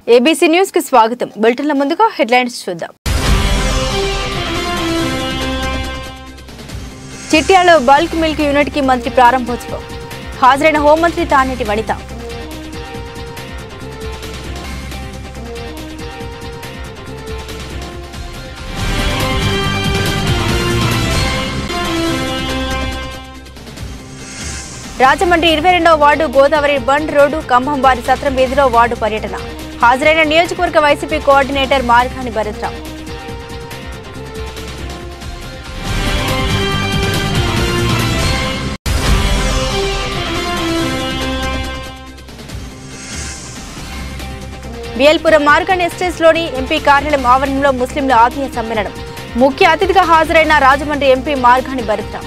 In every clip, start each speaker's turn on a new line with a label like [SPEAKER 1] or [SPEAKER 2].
[SPEAKER 1] ABC news కి స్వాగతం బులెటిన్ల ముందుగా హెడ్లైన్స్ చూద్దాం చిట్యాలో బల్క్ మిల్క్ యూనిట్ కి మంత్రి ప్రారంభోత్సవం హాజరైన హోంమంత్రి తానేటి వనిత రాజమండ్రి ఇరవై రెండవ వార్డు గోదావరి బండ్ రోడ్డు కంభంవారి సత్రం వీధిలో వార్డు పర్యటన హాజరైన నియోజకవర్గ వైసీపీ కోఆర్డినేటర్ మార్గాని భరత్రావు బిఎల్పురం మార్గన్ ఎస్టేట్స్లోని ఎంపీ కార్యాలయం ఆవరణలో ముస్లింల ఆత్మీయ సమ్మేళనం ముఖ్య అతిథిగా హాజరైన రాజమండ్రి ఎంపీ మార్గాని భరత్రావు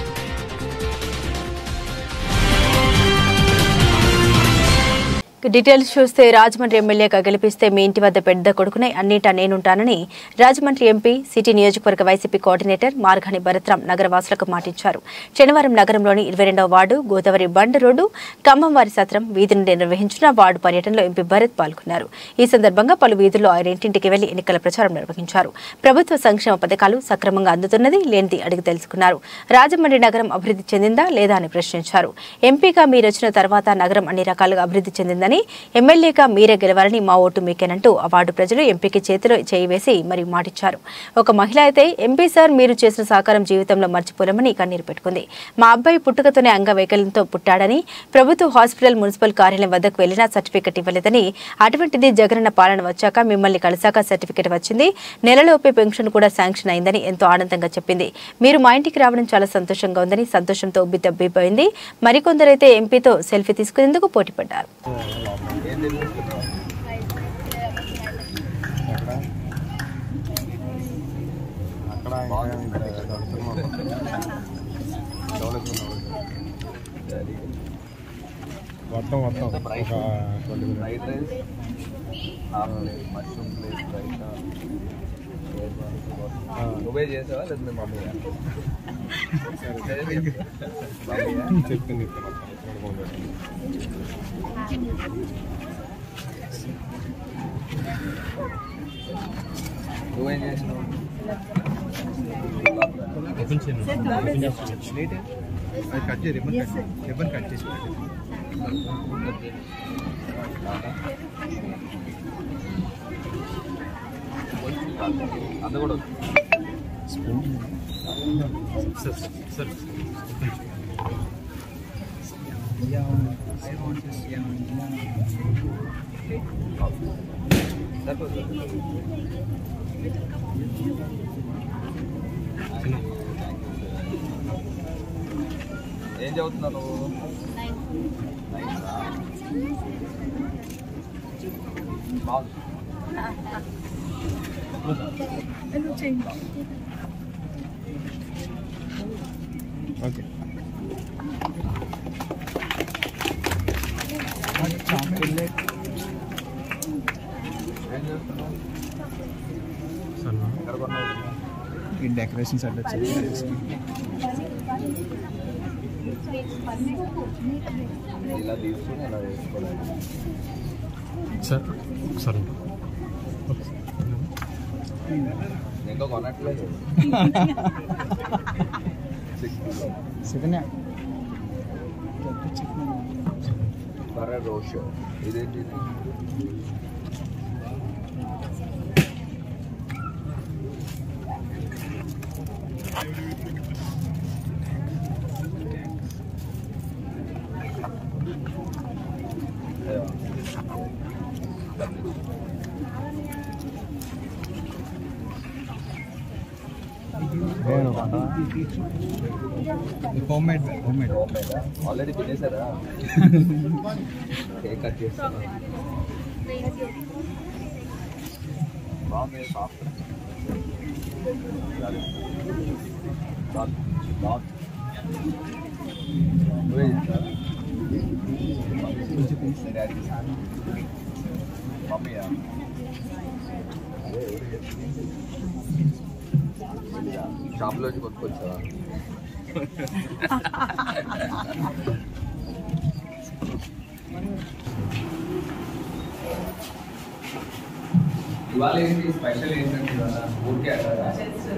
[SPEAKER 1] డీటెయిల్స్ చూస్తే రాజమండ్రి ఎమ్మెల్యేగా గెలిపిస్తే మీ ఇంటి వద్ద పెద్ద కొడుకునే అన్నిటా నేనుంటానని రాజమండ్రి ఎంపీ సిటీ నియోజకవర్గ వైసీపీ కోఆర్డినేటర్ మార్గాని భరత్రాం నగరవాసులకు మాటించారు శనివారం నగరంలోని ఇరవై రెండవ వార్డు గోదావరి బండ్ రోడ్డు ఖమ్మంవారి సత్రం వీధి నుండి నిర్వహించిన వార్డు పర్యటనలో ఎంపీ భరత్ పాల్గొన్నారు ఈ సందర్భంగా పలు వీధుల్లో ఆయన ఇంటింటికి వెళ్లి ఎన్నికల ప్రచారం నిర్వహించారు ప్రభుత్వ సంక్షేమ పథకాలు సక్రమంగా అందుతున్నది లేనిది అడిగి తెలుసుకున్నారు రాజమండ్రి నగరం అభివృద్ధి చెందిందా లేదా అని ప్రశ్నించారు ఎంపీగా మీరొచ్చిన తర్వాత నగరం అన్ని రకాలుగా అభివృద్ధి చెందిందని ఎమ్మెల్యేగా మీరే గెలవాలని మా ఓటు మీకేనంటూ అవార్డు ప్రజలు ఎంపీకి చేతిలో చేయి వేసి మరి మాటిచ్చారు ఒక మహిళ అయితే ఎంపీ సార్ మీరు చేసిన సహకారం జీవితంలో మర్చిపోలేమని కన్నీరు పెట్టుకుంది మా అబ్బాయి పుట్టుకతోనే అంగవైకల్యంతో పుట్టాడని ప్రభుత్వ హాస్పిటల్ మున్సిపల్ కార్యాలయం వద్దకు వెళ్లినా సర్టిఫికెట్ ఇవ్వలేదని అటువంటిది జగనన్న పాలన వచ్చాక మిమ్మల్ని కలిసాక సర్టిఫికెట్ వచ్చింది నెలలోపే పెన్షన్ కూడా శాంక్షన్ అయిందని ఎంతో ఆనందంగా చెప్పింది మీరు మా ఇంటికి రావడం చాలా సంతోషంగా ఉందని సంతోషంతో ఉబ్బి తబ్బిపోయింది మరికొందరైతే ఎంపీతో సెల్ఫీ తీసుకునేందుకు పోటీపడ్డారు
[SPEAKER 2] అక్కడ ఇంకా కడుతున్నాం. డెవలప్మెంట్ అవ్వదు. మొత్తం మొత్తం ఒక twenty minutes
[SPEAKER 3] fried rice half plate mushroom plate rice నువ్వే చేసావా లేదా మీ మమ్మీ
[SPEAKER 2] చెప్పింది ఇక్కడ మొత్తం ఇక్కడ ఫోన్ చేస్తాను.
[SPEAKER 3] నువ్వేం చేసినావు
[SPEAKER 2] అది కట్ చేయి రిబ్బన్ కట్ చేయి. రిబ్బన్ కట్ చేసి
[SPEAKER 3] అంత కూడా వద్దు. సరిపోతుంది. ఏం చదువుతున్నావు నువ్వు నైన్త్ ఆ? బాగుంది
[SPEAKER 2] ఓకే
[SPEAKER 3] ఏం చేస్తున్నావు ఎక్కడ కొన్నావు
[SPEAKER 4] ఈ డెకరేషన్స్ అట్లా చేయాలి
[SPEAKER 3] ఇలా తీసుకుని ఇలా వేసుకోవాలి
[SPEAKER 2] సార్ సరే
[SPEAKER 3] ఇంకా కొనట్లేదు
[SPEAKER 4] సెకండ్
[SPEAKER 3] సరే రోష్ ఇదేంటి ఇది?
[SPEAKER 4] Home made home made
[SPEAKER 3] already తినేసారా కేక్ కట్ చేస్తాను బాగుంది సాఫ్ట్ బాగుంది నువ్వే చేస్తావా? డాడీ మమ్మీయా అదే ఎవరు చేస్తారు? షాప్లోంచి కొనుక్కొచ్చావా ఇవాళ ఏంటి స్పెషల్ ఏంటంటే ఇవాళ ఊరికే అట్లా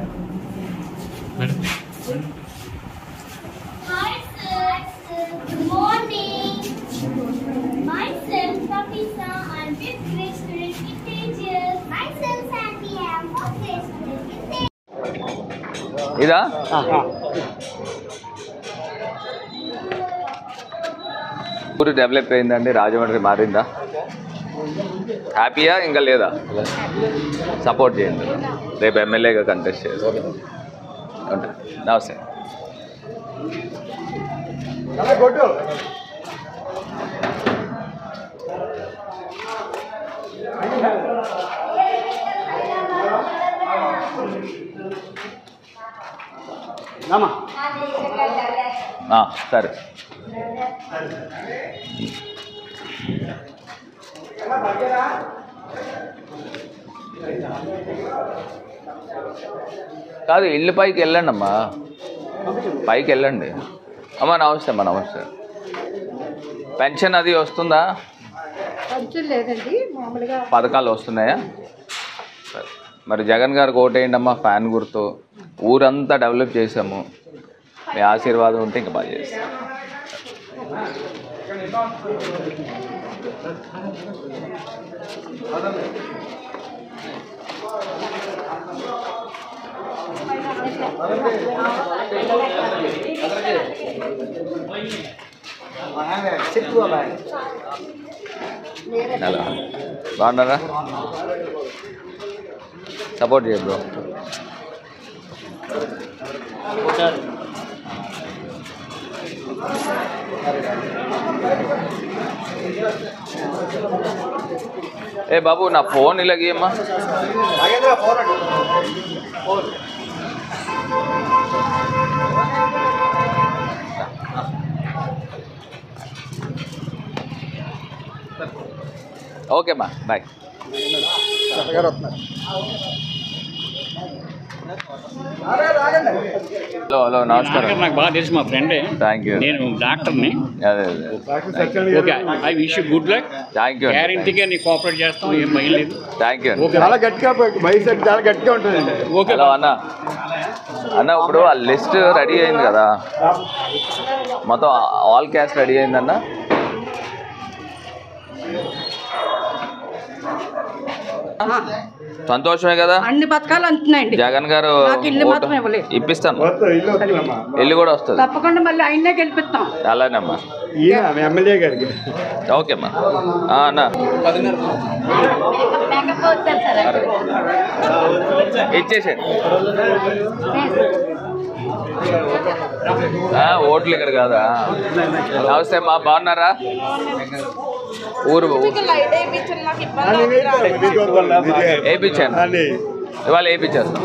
[SPEAKER 5] Hi, sir. Good morning. Myself, Kapisa. I'm fifth grade student in teachers. Myself, Sandy. I'm fourth grade student in teachers.
[SPEAKER 3] ఇదా ఊరు డెవలప్ అయిందండి రాజమండ్రి మారిందా హ్యాపీయా ఇంకా లేదా సపోర్ట్ చేయండి రేపు ఎమ్మెల్యేగా కంటెస్ట్ చేసి ఉంటా నమస్తే ఆ, సరే కాదు ఇల్లు పైకి వెళ్ళండి అమ్మా పైకి వెళ్ళండి అమ్మా నమస్తే అమ్మా నమస్తే పెన్షన్ అది వస్తుందా
[SPEAKER 6] కొంచెం లేదండి మామూలుగా
[SPEAKER 3] పథకాలు వస్తున్నాయా సరే. మరి జగన్ గారికి ఓటేయండి అమ్మా ఫ్యాన్ గుర్తు ఊరంతా డెవలప్ చేసాము మీ ఆశీర్వాదం ఉంటే ఇంకా బాగా చేస్తాం హలో బాగున్నారా సపోర్ట్ చేయ బ్రో ఏ బాబు నా ఫోన్ ఇలాగేమ్మా ఓకేమ్మా బాయ్ హలో హలో నమస్కారం
[SPEAKER 7] నాకు బాగా తెలుసు మా ఫ్రెండే
[SPEAKER 3] థ్యాంక్ యూ
[SPEAKER 7] నేను డాక్టర్ని
[SPEAKER 3] అదే అదే
[SPEAKER 7] okay I wish you good luck
[SPEAKER 3] thank you
[SPEAKER 7] గ్యారంటీగా నీకు కోఆపరేట్ చేస్తాం ఏం భయలేదు
[SPEAKER 3] థ్యాంక్ యూ
[SPEAKER 7] ఓకే
[SPEAKER 4] చాలా గట్టిగా బైసెట్ చాలా గట్టిగా ఉంటుందండి
[SPEAKER 7] ఓకే
[SPEAKER 3] హలో అన్న అన్న ఇప్పుడు ఆ లిస్ట్ రెడీ అయింది కదా మొత్తం ఆల్ క్యాస్ట్ రెడీ అయిందన్న సంతోషమే కదా
[SPEAKER 6] అన్ని పథకాలు అందుతున్నాయండి
[SPEAKER 3] జగన్ గారు
[SPEAKER 6] నాకు ఇల్లు
[SPEAKER 3] ఓటు
[SPEAKER 6] మాత్రం ఇవ్వలేదు.
[SPEAKER 3] ఇప్పిస్తాను
[SPEAKER 4] ఇల్లు వస్తుందమ్మా
[SPEAKER 3] ఇల్లు కూడా వస్తుంది
[SPEAKER 6] తప్పకుండా మళ్ళీ ఆయన్నే గెలిపిస్తాం
[SPEAKER 3] అలానేమ్మా
[SPEAKER 4] ఈయన మీ ఎమ్మెల్యే గారికి
[SPEAKER 3] ఓకేమ్మా ఆ, అన్న ఇచ్చేసేయండి ఆ, ఓట్లు ఇక్కడ కాదా నమస్తే అమ్మా బాగున్నారా ఊరు వేయించాను ఇవాళ వేయించేస్తాం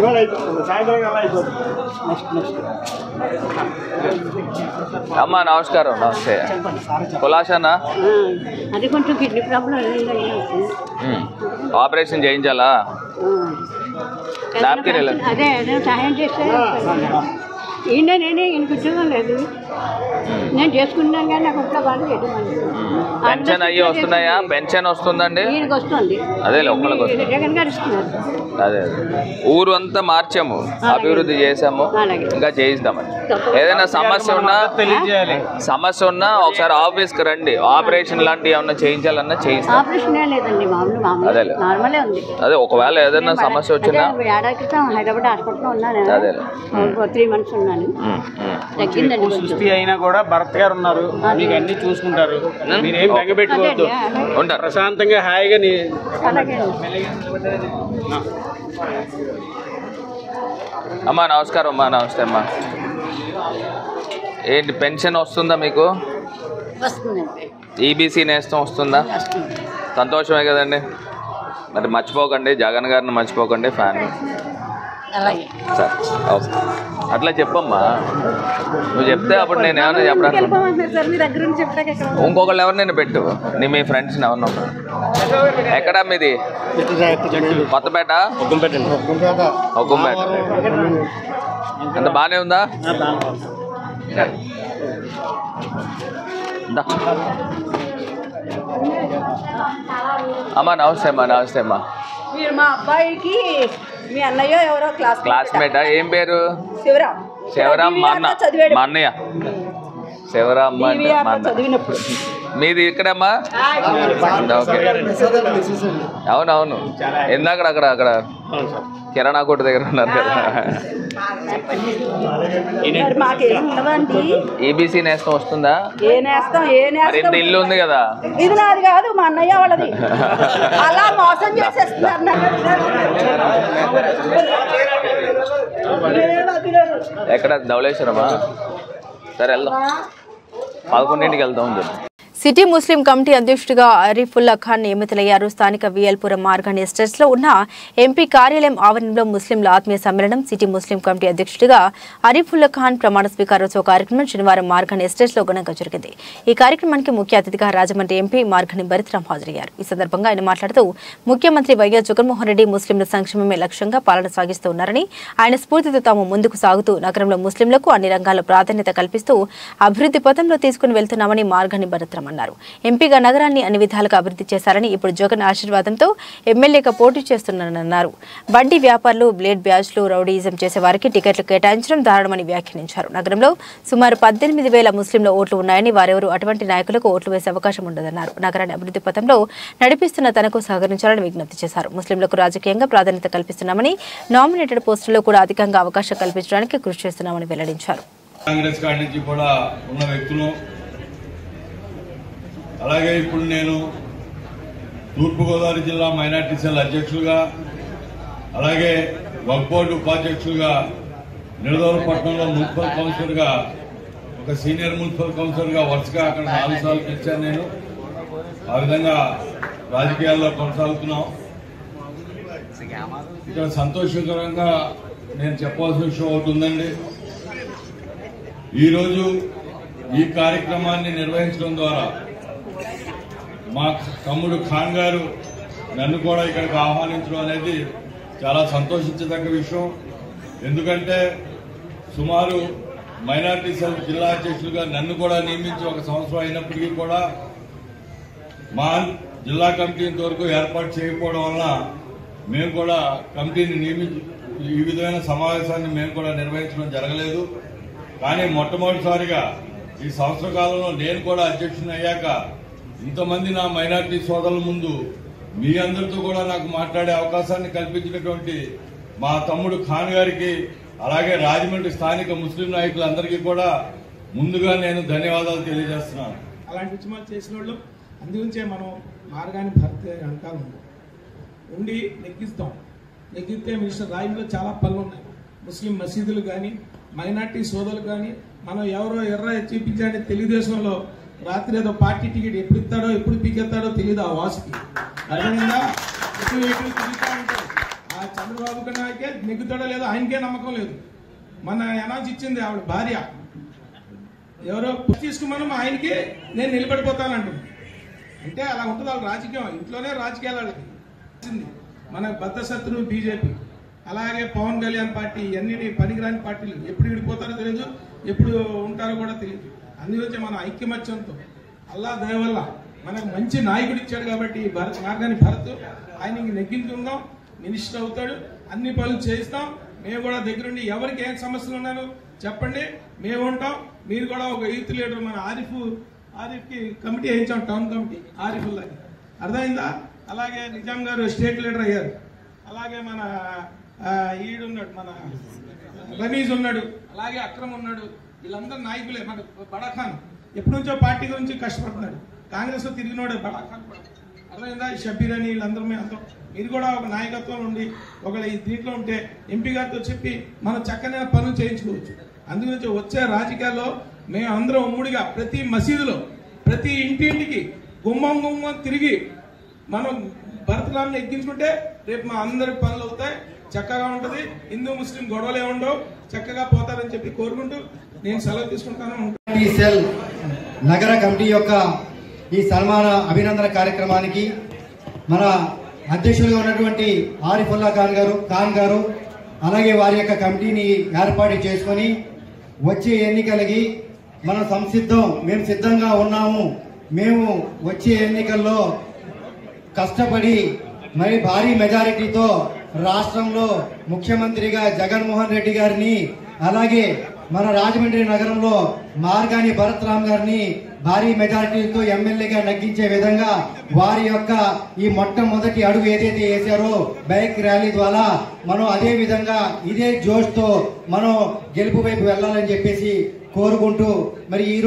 [SPEAKER 3] అమ్మా నమస్కారం నమస్తే కులాసనా
[SPEAKER 6] అది కొంచెం కిడ్నీ ప్రాబ్లం
[SPEAKER 3] ఉమ్. ఆపరేషన్ చేయించాలా నాప్కిన్ ఇలా
[SPEAKER 6] అదే అదే సహాయం చేస్తే ఈయన నేనే ఈయనకు ఉద్యోగం లేదు నేను చేసుకున్నాను కానీ నాకు ఒక్క బాగా ఎటువంటి
[SPEAKER 3] పెన్షన్ అయ్యి వస్తున్నాయా పెన్షన్ వస్తుందండి
[SPEAKER 6] ఈయనకి వస్తుంది
[SPEAKER 3] అదే ఒక్కళ్ళకి వస్తుంది
[SPEAKER 6] జగన్ గారు ఇస్తున్నారు
[SPEAKER 3] అదే అదే ఊరు అంతా మార్చాము అభివృద్ధి చేసాము
[SPEAKER 6] అలాగే.
[SPEAKER 3] ఇంకా చేయిస్తామని ఏదైనా సమస్య ఉన్నా సమస్య ఉన్నా ఒకసారి ఆఫీస్కి రండి ఆపరేషన్ లాంటివి ఏమన్నా చేయించాలన్నా చేయిస్తాం
[SPEAKER 6] ఆపరేషన్ ఏ లేదండి మామూలు మామూలు
[SPEAKER 3] అదేలే.
[SPEAKER 6] నార్మలే ఉంది
[SPEAKER 3] అదే ఒకవేళ ఏదైనా సమస్య వచ్చినా
[SPEAKER 6] అదే ఏడాది క్రితం హైదరాబాద్ హాస్పిటల్లో ఉన్నాను
[SPEAKER 3] అదేలే.
[SPEAKER 6] త్రీ మంత్స్ ఉన్నాను
[SPEAKER 3] ఉమ్, ఉమ్.
[SPEAKER 6] తగ్గిందండి కొంచెం
[SPEAKER 7] సుస్థి అయినా కూడా భరత్ గారు ఉన్నారు మీకు అన్ని చూసుకుంటారు మీరేం బెంగపెట్టుకోవద్దు
[SPEAKER 6] అదే అండి, అలాగే.
[SPEAKER 3] ఉంటారు
[SPEAKER 7] ప్రశాంతంగా హాయిగా నీ
[SPEAKER 6] అలాగే
[SPEAKER 3] అమ్మా నమస్కారం అమ్మా నమస్తే అమ్మా ఏంటి పెన్షన్ వస్తుందా మీకు
[SPEAKER 6] వస్తుందండి
[SPEAKER 3] ఈబీసీ నేస్తం వస్తుందా
[SPEAKER 6] వస్తుంది
[SPEAKER 3] సంతోషమే కదండి మరి మర్చిపోకండి జగన్ గారిని మర్చిపోకండి ఫ్యాన్
[SPEAKER 6] అలాగే
[SPEAKER 3] సరే ఓకే అట్లా చెప్పమ్మా నువ్వు చెప్తే అప్పుడు నేను ఏమన్నా చెప్పడానికి
[SPEAKER 6] వెళ్ళిపోమంటారు సార్ మీ దగ్గర నుంచి చెప్పాక ఎక్కడ
[SPEAKER 3] ఇంకొకళ్ళు ఎవరినైనా పెట్టు నీ మీ ఫ్రెండ్స్ని ఎవరినో ఎక్కడా మీది కొత్తపేట ఒక్కంపేట అంత బాగానే ఉందా దా. అమ్మా నమస్తే అమ్మా నమస్తే అమ్మా
[SPEAKER 6] మీరు మా అబ్బాయికి మీ అన్నయ్య ఎవరో క్లాస్
[SPEAKER 3] క్లాస్మేటా ఏం పేరు
[SPEAKER 6] శివరాం
[SPEAKER 3] శివరాం మా అన్న
[SPEAKER 6] చదివాడు
[SPEAKER 3] మా అన్నయ్య శివరాం అంటే
[SPEAKER 6] DVR
[SPEAKER 3] మా
[SPEAKER 6] లో
[SPEAKER 3] అన్న
[SPEAKER 6] చదివినప్పుడు
[SPEAKER 3] మీది ఇక్కడమ్మా ఓకే అవునవును ఇందాక అక్కడ అక్కడ కిరాణా కొట్టు దగ్గర ఉన్నారు కదా
[SPEAKER 6] మరి మాకేం ఉండదండి
[SPEAKER 3] ఈబీసీ నేస్తం వస్తుందా
[SPEAKER 6] ఏ నేస్తాం ఏ
[SPEAKER 3] మరి ఇంత
[SPEAKER 6] నేస్తాం
[SPEAKER 3] ఇల్లు ఉంది కదా
[SPEAKER 6] ఇది నాది కాదు మా అన్నయ్య వాళ్ళది అలా మోసం చేసేస్తున్నారు నన్ను.
[SPEAKER 3] ఎక్కడ ధవళేశ్వరమా సరే వెళ్దాం పదకొండింటికి వెళ్దాం అని చెప్పి
[SPEAKER 1] సిటీ ముస్లిం కమిటీ అధ్యక్షుడిగా అరీఫుల్లా ఖాన్ నియమితులయ్యారు స్థానిక విఎల్పురం మార్గాన్ ఎస్టేట్స్ లో ఉన్న ఎంపీ కార్యాలయం ఆవరణలో ముస్లింల ఆత్మీయ సమ్మేళనం సిటీ ముస్లిం కమిటీ అధ్యక్షుడిగా అరీఫుల్లా ఖాన్ ప్రమాణ స్వీకారోత్సవ కార్యక్రమం శనివారం మార్గాన్ ఎస్టేట్స్ లో ఘనంగా జరిగింది ఈ కార్యక్రమానికి ముఖ్య అతిథిగా రాజమండ్రి ఎంపీ మార్గని భరత్రాం హాజరయ్యారు ఈ సందర్భంగా ఆయన మాట్లాడుతూ ముఖ్యమంత్రి వైఎస్ జగన్మోహన్ రెడ్డి ముస్లింల సంక్షేమమే లక్ష్యంగా పాలన సాగిస్తూ ఉన్నారని ఆయన స్ఫూర్తితో తాము ముందుకు సాగుతూ నగరంలో ముస్లింలకు అన్ని రంగాల్లో ప్రాధాన్యత కల్పిస్తూ అభివృద్ధి పథంలో తీసుకుని వెళ్తున్నామని మార్గని భరత్రాం అన్నారు ఎంపీగా నగరాన్ని అన్ని విధాలుగా అభివృద్ధి చేశారని ఇప్పుడు జగన్ ఆశీర్వాదంతో ఎమ్మెల్యేగా పోటీ చేస్తున్నారన్నారు బండి వ్యాపారులు బ్లేడ్ బ్యాచ్లు రౌడీయిజం చేసే వారికి టికెట్లు కేటాయించడం దారుణమని వ్యాఖ్యానించారు నగరంలో సుమారు పద్దెనిమిది వేల ముస్లింల ఓట్లు ఉన్నాయని వారెవరూ అటువంటి నాయకులకు ఓట్లు వేసే అవకాశం ఉండదన్నారు నగరాన్ని అభివృద్ధి పథంలో నడిపిస్తున్న తనకు సహకరించాలని విజ్ఞప్తి చేశారు ముస్లింలకు రాజకీయంగా ప్రాధాన్యత కల్పిస్తున్నామని నామినేటెడ్ పోస్టుల్లో కూడా అధికంగా అవకాశం కల్పించడానికి కృషి చేస్తున్నామని వెల్లడించారు
[SPEAKER 8] కాంగ్రెస్ కాడి నుంచి కూడా ఉన్న వ్యక్తులు అలాగే ఇప్పుడు నేను తూర్పుగోదావరి జిల్లా మైనార్టీ సెల్ అధ్యక్షులుగా అలాగే వక్ బోర్డు ఉపాధ్యక్షులుగా నిడదవరపట్నంలో మున్సిపల్ కౌన్సిలర్గా ఒక సీనియర్ మున్సిపల్ కౌన్సిలర్గా వరుసగా అక్కడ నాలుగు సార్లు గెలిచాను నేను ఆ విధంగా రాజకీయాల్లో కొనసాగుతున్నాం ఇక్కడ సంతోషకరంగా నేను చెప్పాల్సిన విషయం ఒకటి ఉందండి ఈరోజు ఈ కార్యక్రమాన్ని నిర్వహించడం ద్వారా మా తమ్ముడు ఖాన్ గారు నన్ను కూడా ఇక్కడికి ఆహ్వానించడం అనేది చాలా సంతోషించదగ్గ విషయం ఎందుకంటే సుమారు మైనార్టీ సెల్ జిల్లా అధ్యక్షులుగా నన్ను కూడా నియమించి ఒక సంవత్సరం అయినప్పటికీ కూడా మా జిల్లా కమిటీ ఇంతవరకు ఏర్పాటు చేయకపోవడం వలన మేము కూడా కమిటీని నియమించి ఈ విధమైన సమావేశాన్ని మేము కూడా నిర్వహించడం జరగలేదు కానీ మొట్టమొదటిసారిగా ఈ సంవత్సర కాలంలో నేను కూడా అధ్యక్షుని అయ్యాక ఇంతమంది నా మైనార్టీ సోదరుల ముందు మీ అందరితో కూడా నాకు మాట్లాడే అవకాశాన్ని కల్పించినటువంటి మా తమ్ముడు ఖాన్ గారికి అలాగే రాజమండ్రి స్థానిక ముస్లిం నాయకులందరికీ కూడా ముందుగా నేను ధన్యవాదాలు తెలియజేస్తున్నాను
[SPEAKER 9] అలాంటి ఉద్యమాలు చేసిన వాళ్ళు అందుగురించే మనం మార్గాన్ని భర్తీ వెనకాల ఉంది ఉండి నెగ్గిస్తాం నెగ్గిస్తే మినిస్టర్ రాయిలో చాలా పనులు ఉన్నాయి ముస్లిం మసీదులు కానీ మైనార్టీ సోదరులు కానీ మనం ఎవరో ఎర్ర చూపించాలని తెలుగుదేశంలో రాత్రి ఏదో పార్టీ టికెట్ ఎప్పుడు ఇస్తాడో ఎప్పుడు పీకెత్తాడో తెలియదు ఆ వాసుకి అర్థమైందా ఎటు ఎటు తిరుగుతా ఉంటాడు ఆ చంద్రబాబు కన్నాకే నెగ్గుతాడో లేదో ఆయనకే నమ్మకం లేదు మన అనౌన్స్ ఇచ్చింది ఆవిడ భార్య ఎవరో తీసుకున్నాను మా ఆయనకి నేను నిలబడిపోతానంటుంది అంటే అలా ఉంటుంది వాళ్ళ రాజకీయం ఇంట్లోనే రాజకీయాలు వాళ్ళకి వచ్చింది. మన బద్ద శత్రువు బీజేపీ అలాగే పవన్ కళ్యాణ్ పార్టీ ఇవన్నీ పనికిరాని పార్టీలు ఎప్పుడు విడిపోతారో తెలియదు ఎప్పుడు ఉంటారో కూడా తెలియదు అందుగురించి మన ఐక్యమత్యంతో అల్లా దయ వల్ల మనకు మంచి నాయకుడు ఇచ్చాడు కాబట్టి ఈ భరత్ మార్గాన్ని భరత్ ఆయన ఇంక నెగ్గించుకుందాం మినిస్టర్ అవుతాడు అన్ని పనులు చేయిస్తాం మేము కూడా దగ్గరుండి ఎవరికి ఏం సమస్యలు ఉన్నాయో చెప్పండి మేము ఉంటాం మీరు కూడా ఒక యూత్ లీడర్ మన ఆరిఫ్ ఆరిఫ్ కి కమిటీ వేయించాం టౌన్ కమిటీ ఆరిఫుల్లాకి అర్థమైందా అలాగే నిజాం గారు స్టేట్ లీడర్ అయ్యారు అలాగే మన ఆ, ఈడున్నాడు మన రమీజ్ ఉన్నాడు అలాగే అక్రమ్ ఉన్నాడు వీళ్ళందరూ నాయకులే మన బడాఖాన్ ఎప్పటి నుంచో పార్టీ గురించి కష్టపడుతున్నాడు కాంగ్రెస్ లో తిరిగినోడే బడాఖాన్ కూడా అర్థమైందా ఈ షబీర్ అని వీళ్ళందరూ మేము అంతా మీరు కూడా ఒక నాయకత్వం ఉండి ఒకవేళ ఈ దీంట్లో ఉంటే ఎంపీ గారితో చెప్పి మనం చక్కనైన పనులు చేయించుకోవచ్చు అందుగురించి వచ్చే రాజకీయాల్లో మేము అందరం ఉమ్ముడిగా ప్రతి మసీదులో ప్రతి ఇంటింటికి గుమ్మం గుమ్మం తిరిగి మనం భరతనాన్ని ఎక్కించుకుంటే రేపు మా అందరి పనులు అవుతాయి చక్కగా ఉంటది హిందూ ముస్లిం గొడవలే ఉండవు చక్కగా పోతారని చెప్పి కోరుకుంటూ నేను సెలవు తీసుకుంటాను
[SPEAKER 10] ఈ సెల్ నగర కమిటీ యొక్క ఈ సన్మాన అభినందన కార్యక్రమానికి మన అధ్యక్షులుగా ఉన్నటువంటి ఆరిఫుల్లా ఖాన్ గారు ఖాన్ గారు అలాగే వారి యొక్క కమిటీని ఏర్పాటు చేసుకొని వచ్చే ఎన్నికలకి మనం సంసిద్ధం మేము సిద్ధంగా ఉన్నాము మేము వచ్చే ఎన్నికల్లో కష్టపడి మరి భారీ మెజారిటీతో రాష్ట్రంలో ముఖ్యమంత్రిగా జగన్మోహన్ రెడ్డి గారిని అలాగే మన రాజమండ్రి నగరంలో మార్గాని భరత్ రామ్ గారిని భారీ మెజారిటీతో ఎమ్మెల్యేగా నగ్గించే విధంగా వారి యొక్క ఈ మొట్టమొదటి అడుగు ఏదైతే వేశారో బైక్ ర్యాలీ ద్వారా మనం అదే విధంగా ఇదే జోష్ తో మనం గెలుపు వైపు వెళ్ళాలని చెప్పేసి కోరుకుంటూ మరి ఈ రోజు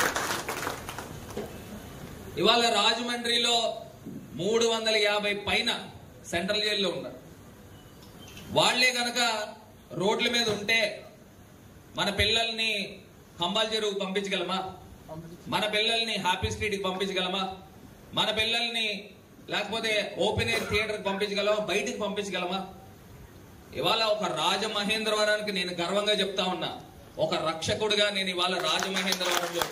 [SPEAKER 11] ఇవాళ రాజమండ్రిలో మూడు వందల యాభై పైన సెంట్రల్ జైల్లో ఉన్నారు వాళ్లే గనక రోడ్ల మీద ఉంటే మన పిల్లల్ని కంబాల్ చెరువు పంపించగలమా మన పిల్లల్ని హ్యాపీ స్ట్రీట్కి పంపించగలమా మన పిల్లల్ని లేకపోతే ఓపెన్ ఎయిర్ థియేటర్కి పంపించగలమా బయటికి పంపించగలమా ఇవాళ ఒక రాజమహేంద్రవరానికి నేను గర్వంగా చెప్తా ఉన్నా ఒక రక్షకుడిగా నేను ఇవాళ రాజమహేంద్రవరంలో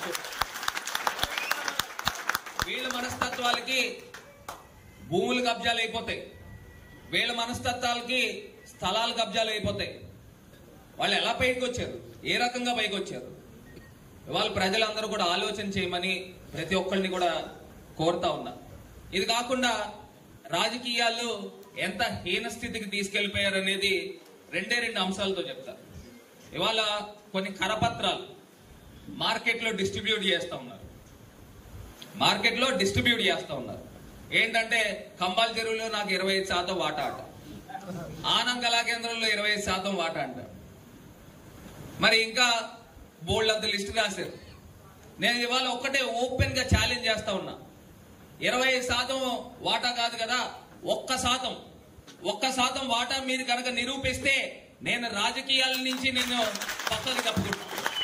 [SPEAKER 11] వీళ్ళ మనస్తత్వాలకి భూములు కబ్జాలు అయిపోతాయి వీళ్ళ మనస్తత్వాలకి స్థలాలు కబ్జాలు అయిపోతాయి వాళ్ళు ఎలా పైకి వచ్చారు ఏ రకంగా పైకి వచ్చారు ఇవాళ ప్రజలందరూ కూడా ఆలోచన చేయమని ప్రతి ఒక్కరిని కూడా కోరుతా ఉన్నా ఇది కాకుండా రాజకీయాలు ఎంత హీన స్థితికి తీసుకెళ్లిపోయారు అనేది రెండే రెండు అంశాలతో చెప్తారు ఇవాళ కొన్ని కరపత్రాలు మార్కెట్లో డిస్ట్రిబ్యూట్ చేస్తా ఉన్నారు మార్కెట్లో డిస్ట్రిబ్యూట్ చేస్తా ఉన్నారు ఏంటంటే కంబాల్ చెరువులో నాకు ఇరవై ఐదు శాతం వాటా అంట ఆనం కళా కేంద్రంలో ఇరవై ఐదు శాతం వాటా అంట మరి ఇంకా బోల్డ్ అంత లిస్ట్ రాశారు నేను ఇవాళ ఒక్కటే ఓపెన్ గా ఛాలెంజ్ చేస్తా ఉన్నా ఇరవై ఐదు శాతం వాటా కాదు కదా ఒక్క శాతం ఒక్క శాతం వాటా మీరు కనుక నిరూపిస్తే నేను రాజకీయాల నుంచి నేను పక్కకు తప్పుకుంటా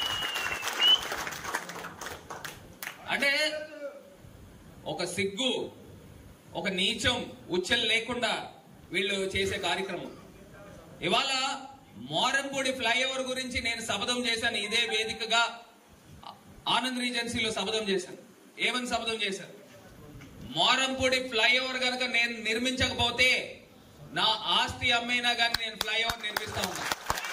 [SPEAKER 11] అంటే ఒక సిగ్గు ఒక నీచం ఉచ్చలు లేకుండా వీళ్ళు చేసే కార్యక్రమం ఇవాళ మోరంపూడి ఫ్లైఓవర్ గురించి నేను శపథం చేశాను ఇదే వేదికగా ఆనంద్ రీజెన్సీలో శపథం చేశాను ఏమని శపథం చేశాను మోరంపూడి ఫ్లైఓవర్ కనుక నేను నిర్మించకపోతే నా ఆస్తి అమ్మైనా కానీ నేను ఫ్లైఓవర్ నిర్మిస్తా ఉన్నా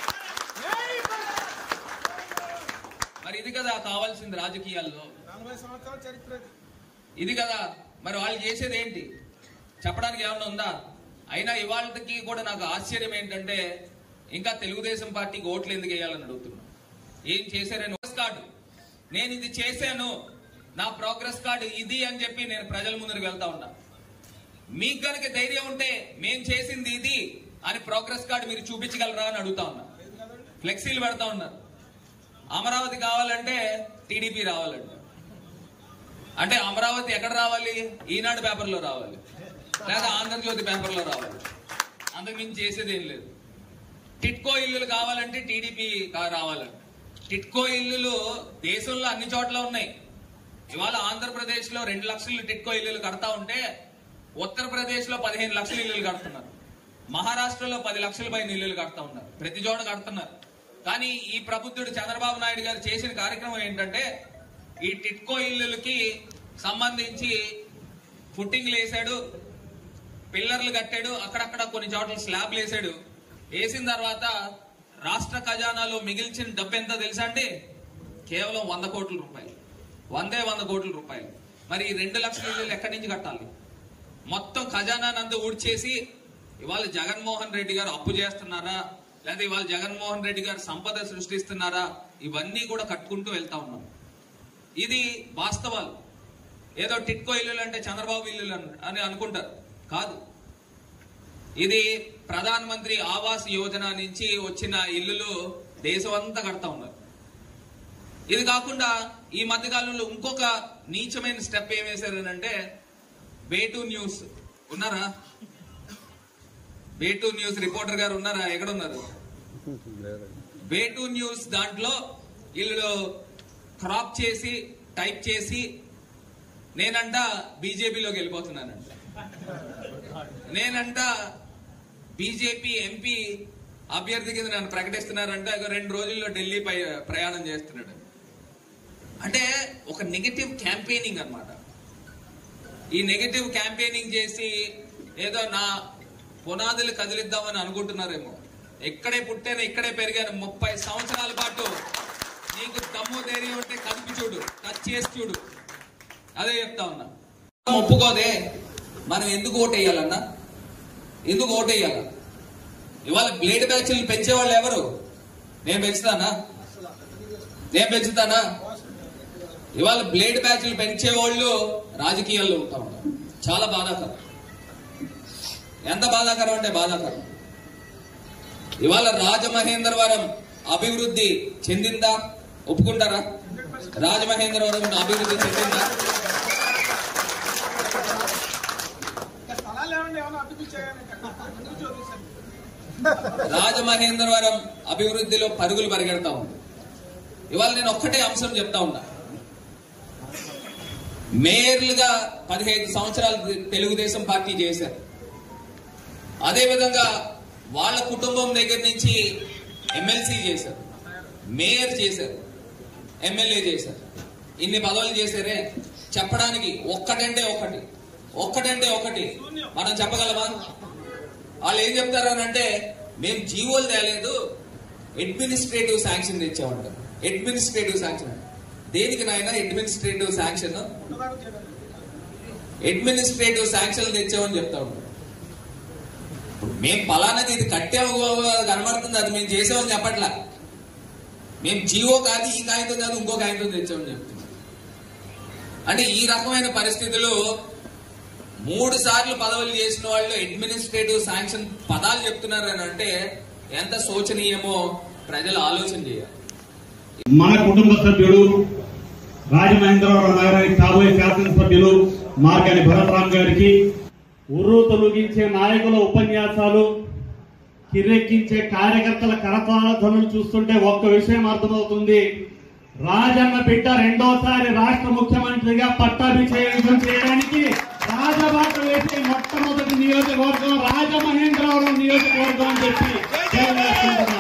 [SPEAKER 11] మరి ఇది కదా కావాల్సింది రాజకీయాల్లో
[SPEAKER 9] నలభై సంవత్సరాల చరిత్ర ఇది.
[SPEAKER 11] ఇది కదా మరి వాళ్ళు చేసేది ఏంటి చెప్పడానికి ఏమన్నా ఉందా అయినా ఇవాళకి కూడా నాకు ఆశ్చర్యం ఏంటంటే ఇంకా తెలుగుదేశం పార్టీకి ఓట్లు ఎందుకు వేయాలని అడుగుతున్నా ఏం చేశారని ప్రోగ్రెస్ కార్డు నేను ఇది చేశాను నా ప్రోగ్రెస్ కార్డు ఇది అని చెప్పి నేను ప్రజల ముందుకు వెళ్తా ఉన్నా మీకు కనుక ధైర్యం ఉంటే మేం చేసింది ఇది అని ప్రోగ్రెస్ కార్డు మీరు చూపించగలరా అని అడుగుతా ఉన్నా ఫ్లెక్సీలు పెడతా ఉన్నారు అమరావతి కావాలంటే టీడీపీ రావాలంటే అంటే అమరావతి ఎక్కడ రావాలి ఈనాడు పేపర్లో రావాలి లేదా ఆంధ్రజ్యోతి పేపర్లో రావాలి అంతకు మించి చేసేది ఏం లేదు టిట్కో ఇల్లులు కావాలంటే టీడీపీ రావాలండి టిట్కో ఇల్లులు దేశంలో అన్ని చోట్ల ఉన్నాయి ఇవాళ ఆంధ్రప్రదేశ్ లో రెండు లక్షలు టిట్కో ఇల్లులు కడతా ఉంటే ఉత్తరప్రదేశ్ లో పదిహేను లక్షల ఇల్లులు కడుతున్నారు మహారాష్ట్రలో పది లక్షల పైన ఇల్లులు కడతా ఉన్నారు ప్రతి చోట కడుతున్నారు కానీ ఈ ప్రబుద్ధుడు చంద్రబాబు నాయుడు గారు చేసిన కార్యక్రమం ఏంటంటే ఈ టిట్కో ఇల్లులకి సంబంధించి ఫుట్టింగ్లు వేసాడు పిల్లర్లు కట్టాడు అక్కడక్కడ కొన్ని చోట్ల స్లాబ్లు వేసాడు వేసిన తర్వాత రాష్ట్ర ఖజానాలో మిగిల్చిన డబ్బు ఎంత తెలుసా అండి కేవలం వంద కోట్ల రూపాయలు వందే వంద కోట్ల రూపాయలు మరి ఈ రెండు లక్షల ఇల్లు ఎక్కడి నుంచి కట్టాలి మొత్తం ఖజానానంతా ఊడ్చేసి ఇవాళ జగన్మోహన్ రెడ్డి గారు అప్పు చేస్తున్నారా లేదా ఇవాళ జగన్మోహన్ రెడ్డి గారు సంపద సృష్టిస్తున్నారా ఇవన్నీ కూడా కట్టుకుంటూ వెళ్తా ఉన్నాం ఇది వాస్తవాలు ఏదో టిట్కో ఇల్లులు అంటే చంద్రబాబు ఇల్లులు అన్- అని అనుకుంటారు కాదు ఇది ప్రధాన మంత్రి ఆవాస్ యోజన నుంచి వచ్చిన ఇల్లులు దేశం అంతా కడతా ఉన్నారు ఇది కాకుండా ఈ మధ్య కాలంలో ఇంకొక నీచమైన స్టెప్ ఏం వేశారనంటే వేటు న్యూస్ ఉన్నారా వేటు న్యూస్ రిపోర్టర్ గారు ఉన్నారా ఎక్కడున్నారు వేటు న్యూస్ దాంట్లో వీళ్ళు క్రాప్ చేసి టైప్ చేసి నేనంట బీజేపీలోకి వెళ్ళిపోతున్నానంట నేనంట బీజేపీ ఎంపీ అభ్యర్థి కింద నన్ను ప్రకటిస్తున్నారంట ఇక రెండు రోజుల్లో ఢిల్లీ పై ప్రయాణం చేస్తున్నాడు అంటే ఒక నెగటివ్ క్యాంపెయినింగ్ అన్నమాట ఈ నెగటివ్ క్యాంపెయినింగ్ చేసి ఏదో నా పునాదులు కదిలిద్దామని అనుకుంటున్నారేమో ఎక్కడే పుట్టాను ఇక్కడే పెరిగాను ముప్పై సంవత్సరాల పాటు నీకు దమ్ము ధైర్యం ఉంటే కదిపి చూడు టచ్ చేసి చూడు అదే చెప్తా ఉన్నా ఒప్పుకోదే మనం ఎందుకు ఓటు వేయాలన్నా ఎందుకు ఓటేయాలి ఇవాళ బ్లేడ్ బ్యాచ్లు పెంచేవాళ్ళు ఎవరు నేను పెంచుతానా నేను పెంచుతానా ఇవాళ బ్లేడ్ బ్యాచ్లు పెంచేవాళ్ళు రాజకీయాల్లో ఉంటా ఉన్నారు చాలా బాధాకరం ఎంత బాధాకరం అంటే బాధాకరం ఇవాళ రాజమహేంద్రవరం అభివృద్ధి చెందిందా ఒప్పుకుంటారా రాజమహేంద్రవరం అభివృద్ధి చెందిందా రాజమహేంద్రవరం అభివృద్ధిలో పరుగులు పరిగెడతా ఉంది ఇవాళ నేను ఒక్కటే అంశం చెప్తా ఉన్నా మేయర్లుగా పదిహేను సంవత్సరాలు తెలుగుదేశం పార్టీ చేశారు అదేవిధంగా వాళ్ళ కుటుంబం దగ్గర నుంచి ఎమ్మెల్సీ చేశారు మేయర్ చేశారు ఎమ్మెల్యే చేశారు ఇన్ని పదవులు చేశారే చెప్పడానికి ఒక్కటంటే ఒకటి ఒక్కటంటే ఒకటి మనం చెప్పగలమా వాళ్ళు ఏం చెప్తారు అని అంటే మేము జీవోలు తేలేదు అడ్మినిస్ట్రేటివ్ శాంక్షన్ తెచ్చామంటారు అడ్మినిస్ట్రేటివ్ శాంక్షన్ దేనికి నాయన అడ్మినిస్ట్రేటివ్ శాంక్షన్ అడ్మినిస్ట్రేటివ్ శాంక్షన్ తెచ్చామని చెప్తా ఉంటారు మేము పలానాది ఇది కట్టాము కనబడుతుంది అది మేము చేసామని చెప్పట్లా మేము జీవో కాదు ఈ కాగితం కాదు ఇంకో కాగితం తెచ్చామని చెప్తున్నాం అంటే ఈ రకమైన పరిస్థితులు మూడు సార్లు పదవులు చేసిన వాళ్ళు అడ్మినిస్ట్రేటివ్ శాంక్షన్ పదాలు చెప్తున్నారు అని అంటే ఎంత శోచనీయమో ప్రజలు ఆలోచన చేయాలి
[SPEAKER 12] మన కుటుంబ సభ్యుడు రాజమహేంద్రవరం నగరానికి కాబోయే శాసనసభ్యులు మార్గాని భరతరామ్ గారికి ఉర్రు తొలగించే నాయకుల ఉపన్యాసాలు కిర్రెక్కించే కార్యకర్తల కరతాళ ధ్వనులు చూస్తుంటే ఒక్క విషయం అర్థమవుతుంది రాజన్న బిడ్డ రెండోసారి రాష్ట్ర ముఖ్యమంత్రిగా పట్టాభిషేకం చేయడానికి రాజబాట వేసే మొట్టమొదటి నియోజకవర్గం రాజమహేంద్రవరం నియోజకవర్గం అని చెప్పి తెలియజేస్తున్నాం.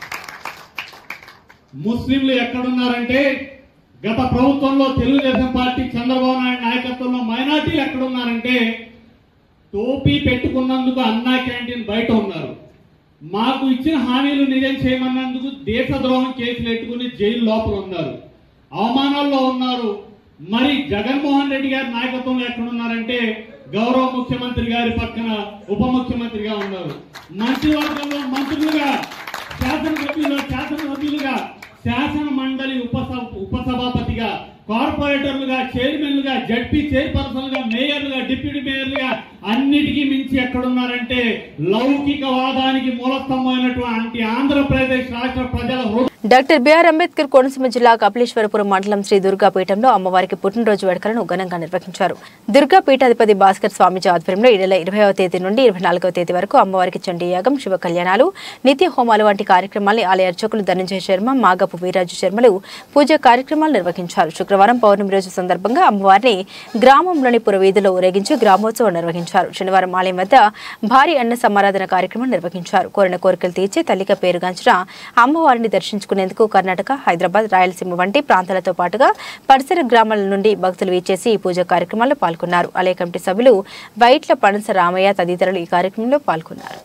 [SPEAKER 12] ముస్లింలు ఎక్కడున్నారంటే గత ప్రభుత్వంలో తెలుగుదేశం పార్టీ చంద్రబాబు నాయుడు నాయకత్వంలో మైనార్టీలు ఎక్కడున్నారంటే టోపీ పెట్టుకున్నందుకు అన్నా క్యాంటీన్ బయట ఉన్నారు మాకు ఇచ్చిన హామీలు నిజం చేయమన్నందుకు దేశద్రోహం కేసులు ఎట్టుకుని జైలు లోపల ఉన్నారు అవమానాల్లో ఉన్నారు మరి జగన్మోహన్ రెడ్డి గారి నాయకత్వంలో ఎక్కడున్నారంటే గౌరవ ముఖ్యమంత్రి గారి పక్కన ఉప ముఖ్యమంత్రిగా ఉన్నారు మంత్రివర్గంలో మంత్రులుగా శాసనసభ్యులు శాసనసభ్యులుగా శాసన మండలి ఉపసభ ఉపసభాపతిగా కార్పొరేటర్లుగా చైర్మన్లుగా జడ్పీ చైర్పర్సన్లుగా మేయర్లుగా డిప్యూటీ మేయర్లుగా అన్నిటికీ మించి ఎక్కడున్నారంటే లౌకికవాదానికి మూలస్తంభమైనటువంటి ఆంధ్రప్రదేశ్ రాష్ట్ర ప్రజల హృదయ
[SPEAKER 1] డాక్టర్ బిఆర్ అంబేద్కర్ కోనసీమ జిల్లా కపిలేశ్వరపురం మండలం శ్రీ దుర్గాపీఠంలో అమ్మవారికి పుట్టినరోజు వేడుకలను ఘనంగా నిర్వహించారు దుర్గా పీఠాధిపతి భాస్కర్ స్వామిజీ ఆధ్వర్యంలో ఈ నెల ఇరవైవ తేదీ నుండి ఇరవై నాలుగవ తేదీ వరకు అమ్మవారికి చండీ యాగం శివ కళ్యాణాలు నిత్య హోమాలు వంటి కార్యక్రమాల్ని ఆలయ అర్చకులు ధనంజయ శర్మ మాగపు వీరాజు శర్మలు పూజా కార్యక్రమాలు నిర్వహించారు శుక్రవారం పౌర్ణమి రోజు సందర్భంగా అమ్మవారిని గ్రామంలోని పురవీధిలో ఊరేగించి గ్రామోత్సవం నిర్వహించారు శనివారం ఆలయం వద్ద భారీ అన్న సమారాధన కార్యక్రమం నిర్వహించారు కోరిన కోరికలు తీర్చి తల్లిక పేరుగాంచిన అమ్మవారిని దర్శించుకునేందుకు కర్ణాటక హైదరాబాద్ రాయలసీమ వంటి ప్రాంతాలతో పాటుగా పరిసర గ్రామాల నుండి భక్తులు వీచేసి ఈ పూజా కార్యక్రమాల్లో పాల్గొన్నారు ఆలయ కమిటీ సభ్యులు వైట్ల పనస రామయ్య తదితరులు ఈ కార్యక్రమంలో పాల్గొన్నారు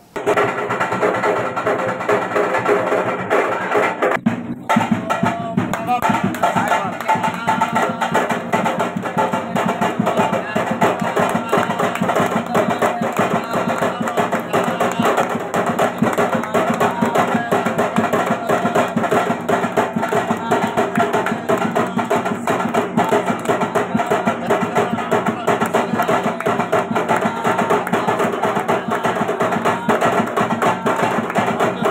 [SPEAKER 13] ¡Vamos!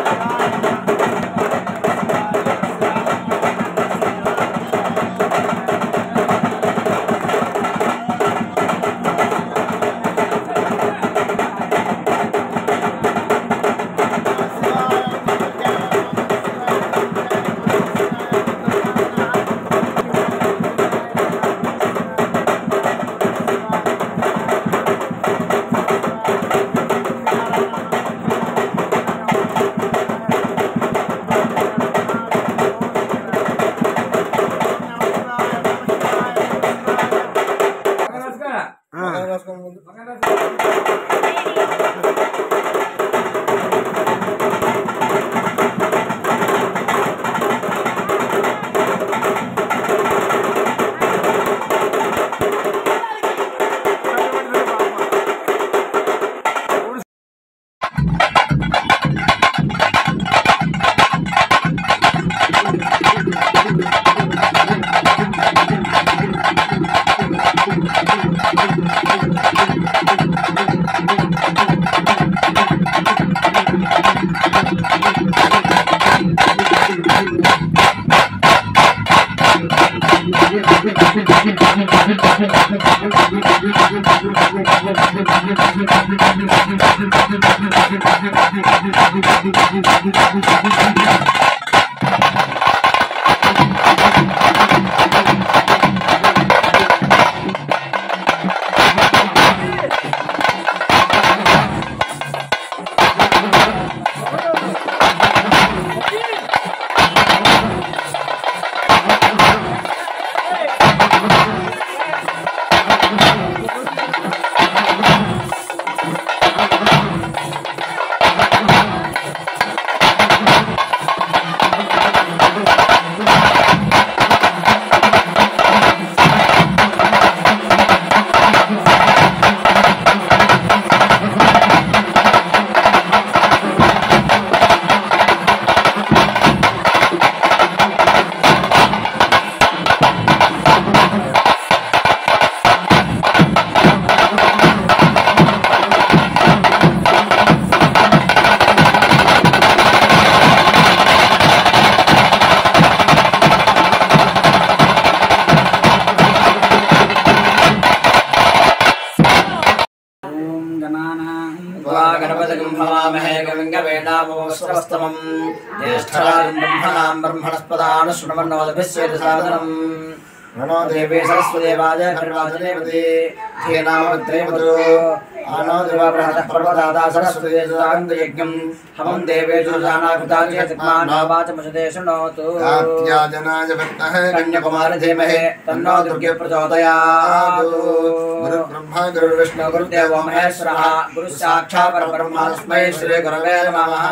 [SPEAKER 13] गणपतिगं भवामहे कविङ्गवेणामोऽस्त्रवस्तमम् ज्येष्ठराजं ब्रह्मणां ब्रह्मणस्पदान् शृण्वन्नोदभिस्वेदसादनम् नमो देवे सरस्वदेवाय खर्वाचदेवते धेनामत्रे मधु आनो देवाबृहतः पर्वदाता सरस्वती सदाङ्गयज्ञम् हमं देवेषु जानाकृताय चित्मानावाचमशते शृणोतु
[SPEAKER 14] कात्याजनाय विद्महे
[SPEAKER 13] कन्याकुमारी धीमहि तन्नो दुर्गे प्रचोदयात्
[SPEAKER 14] गुरुब्रह्मा गुरुर्विष्णु
[SPEAKER 13] गुरुदेवो महेश्वरः गुरुसाक्षात् परब्रह्म तस्मै श्री गुरवे नमः